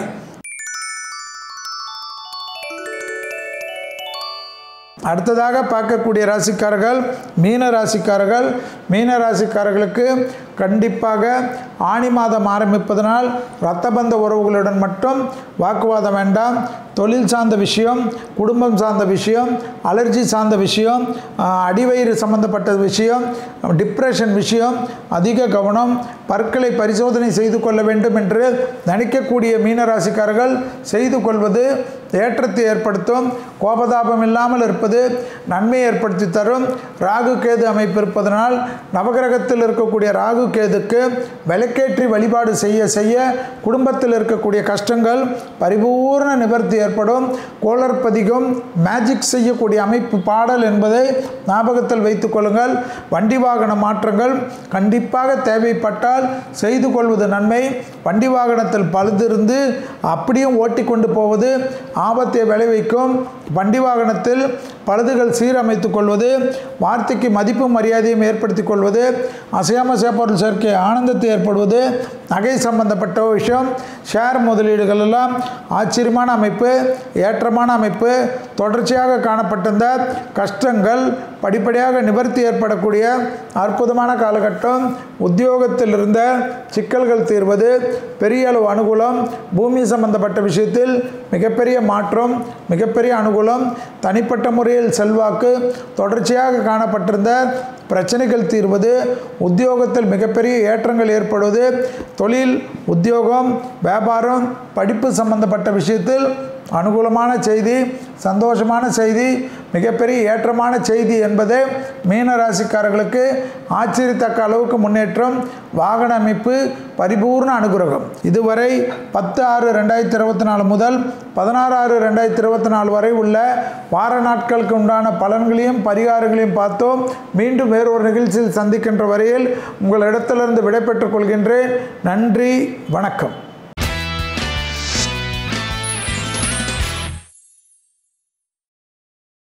Speaker 1: அடுத்ததாக பார்க்கக்கூடிய ராசிக்காரர்கள் மீன ராசிக்காரர்கள் மீன ராசிக்காரர்களுக்கு கண்டிப்பாக ஆணி மாதம் ஆரம்பிப்பதனால் இரத்தபந்த உறவுகளுடன் மட்டும் வாக்குவாதம் வேண்டாம் தொழில் சார்ந்த விஷயம் குடும்பம் சார்ந்த விஷயம் அலர்ஜி சார்ந்த விஷயம் ஆஹ், அடிவயிறு சம்பந்தப்பட்ட விஷயம் டிப்ரெஷன் விஷயம் அதிக கவனம் பற்களை பரிசோதனை செய்து கொள்ள வேண்டும் என்று நினைக்கக்கூடிய மீனராசிக்காரர்கள் செய்து கொள்வது ஏற்றத்தை ஏற்படுத்தும் கோபதாபம் இல்லாமல் இருப்பது நன்மை ஏற்படுத்தி தரும் ராகு கேது அமைப்பு இருப்பதனால் நவகிரகத்தில் இருக்கக்கூடிய ராகு கேதுக்கு விளக்கேற்றி வழிபாடு செய்ய செய்ய குடும்பத்தில் இருக்கக்கூடிய கஷ்டங்கள் பரிபூர்ண நிவர்த்தி ஏற்படும் கோளற்பதிகம் மேஜிக் செய்யக்கூடிய அமைப்பு பாடல் என்பதை ஞாபகத்தில் வைத்துக் கொள்ளுங்கள் வண்டி வாகன மாற்றங்கள் கண்டிப்பாக தேவைப்பட்டால் செய்து கொள்வது நன்மை வண்டி வாகனத்தில் பழுதிருந்து அப்படியும் ஓட்டி கொண்டு போவது ஆபத்தை விளைவிக்கும் வண்டி வாகனத்தில் பழுதுகள் சீரமைத்துக் கொள்வது வார்த்தைக்கு மதிப்பு மரியாதையும் ஏற்படுத்திக் கொள்வது அசையாம சேப்பொருள் சேர்க்கை ஆனந்தத்தை ஏற்படுவது நகை சம்பந்தப்பட்ட விஷயம் ஷேர் முதலீடுகள் எல்லாம் ஆச்சரியமான அமைப்பு ஏற்றமான அமைப்பு தொடர்ச்சியாக காணப்பட்டிருந்த கஷ்டங்கள் படிப்படியாக நிவர்த்தி ஏற்படக்கூடிய அற்புதமான காலகட்டம் உத்தியோகத்தில் இருந்த சிக்கல்கள் தீர்வது பெரிய அளவு அனுகூலம் பூமி சம்பந்தப்பட்ட விஷயத்தில் மிகப்பெரிய மாற்றம் மிகப்பெரிய அனுகூலம் தனிப்பட்ட முறையில் செல்வாக்கு தொடர்ச்சியாக காணப்பட்டிருந்த பிரச்சனைகள் தீர்வது உத்தியோகத்தில் மிகப்பெரிய ஏற்றங்கள் ஏற்படுவது தொழில் உத்தியோகம் வியாபாரம் படிப்பு சம்பந்தப்பட்ட விஷயத்தில் அனுகூலமான செய்தி சந்தோஷமான செய்தி மிகப்பெரிய ஏற்றமான செய்தி என்பது மீன ராசிக்காரர்களுக்கு ஆச்சரியத்தக்க அளவுக்கு முன்னேற்றம் வாகன அமைப்பு பரிபூர்ண அனுகிரகம் இதுவரை பத்து ஆறு ரெண்டாயிரத்தி இருபத்தி நாலு முதல் பதினாறு ஆறு ரெண்டாயிரத்தி இருபத்தி நாலு வரை உள்ள வார நாட்களுக்கு உண்டான பலன்களையும் பரிகாரங்களையும் பார்த்தோம் மீண்டும் வேறொரு நிகழ்ச்சியில் சந்திக்கின்ற வரையில் உங்களிடத்திலிருந்து விடைபெற்றுக் கொள்கின்றேன் நன்றி வணக்கம்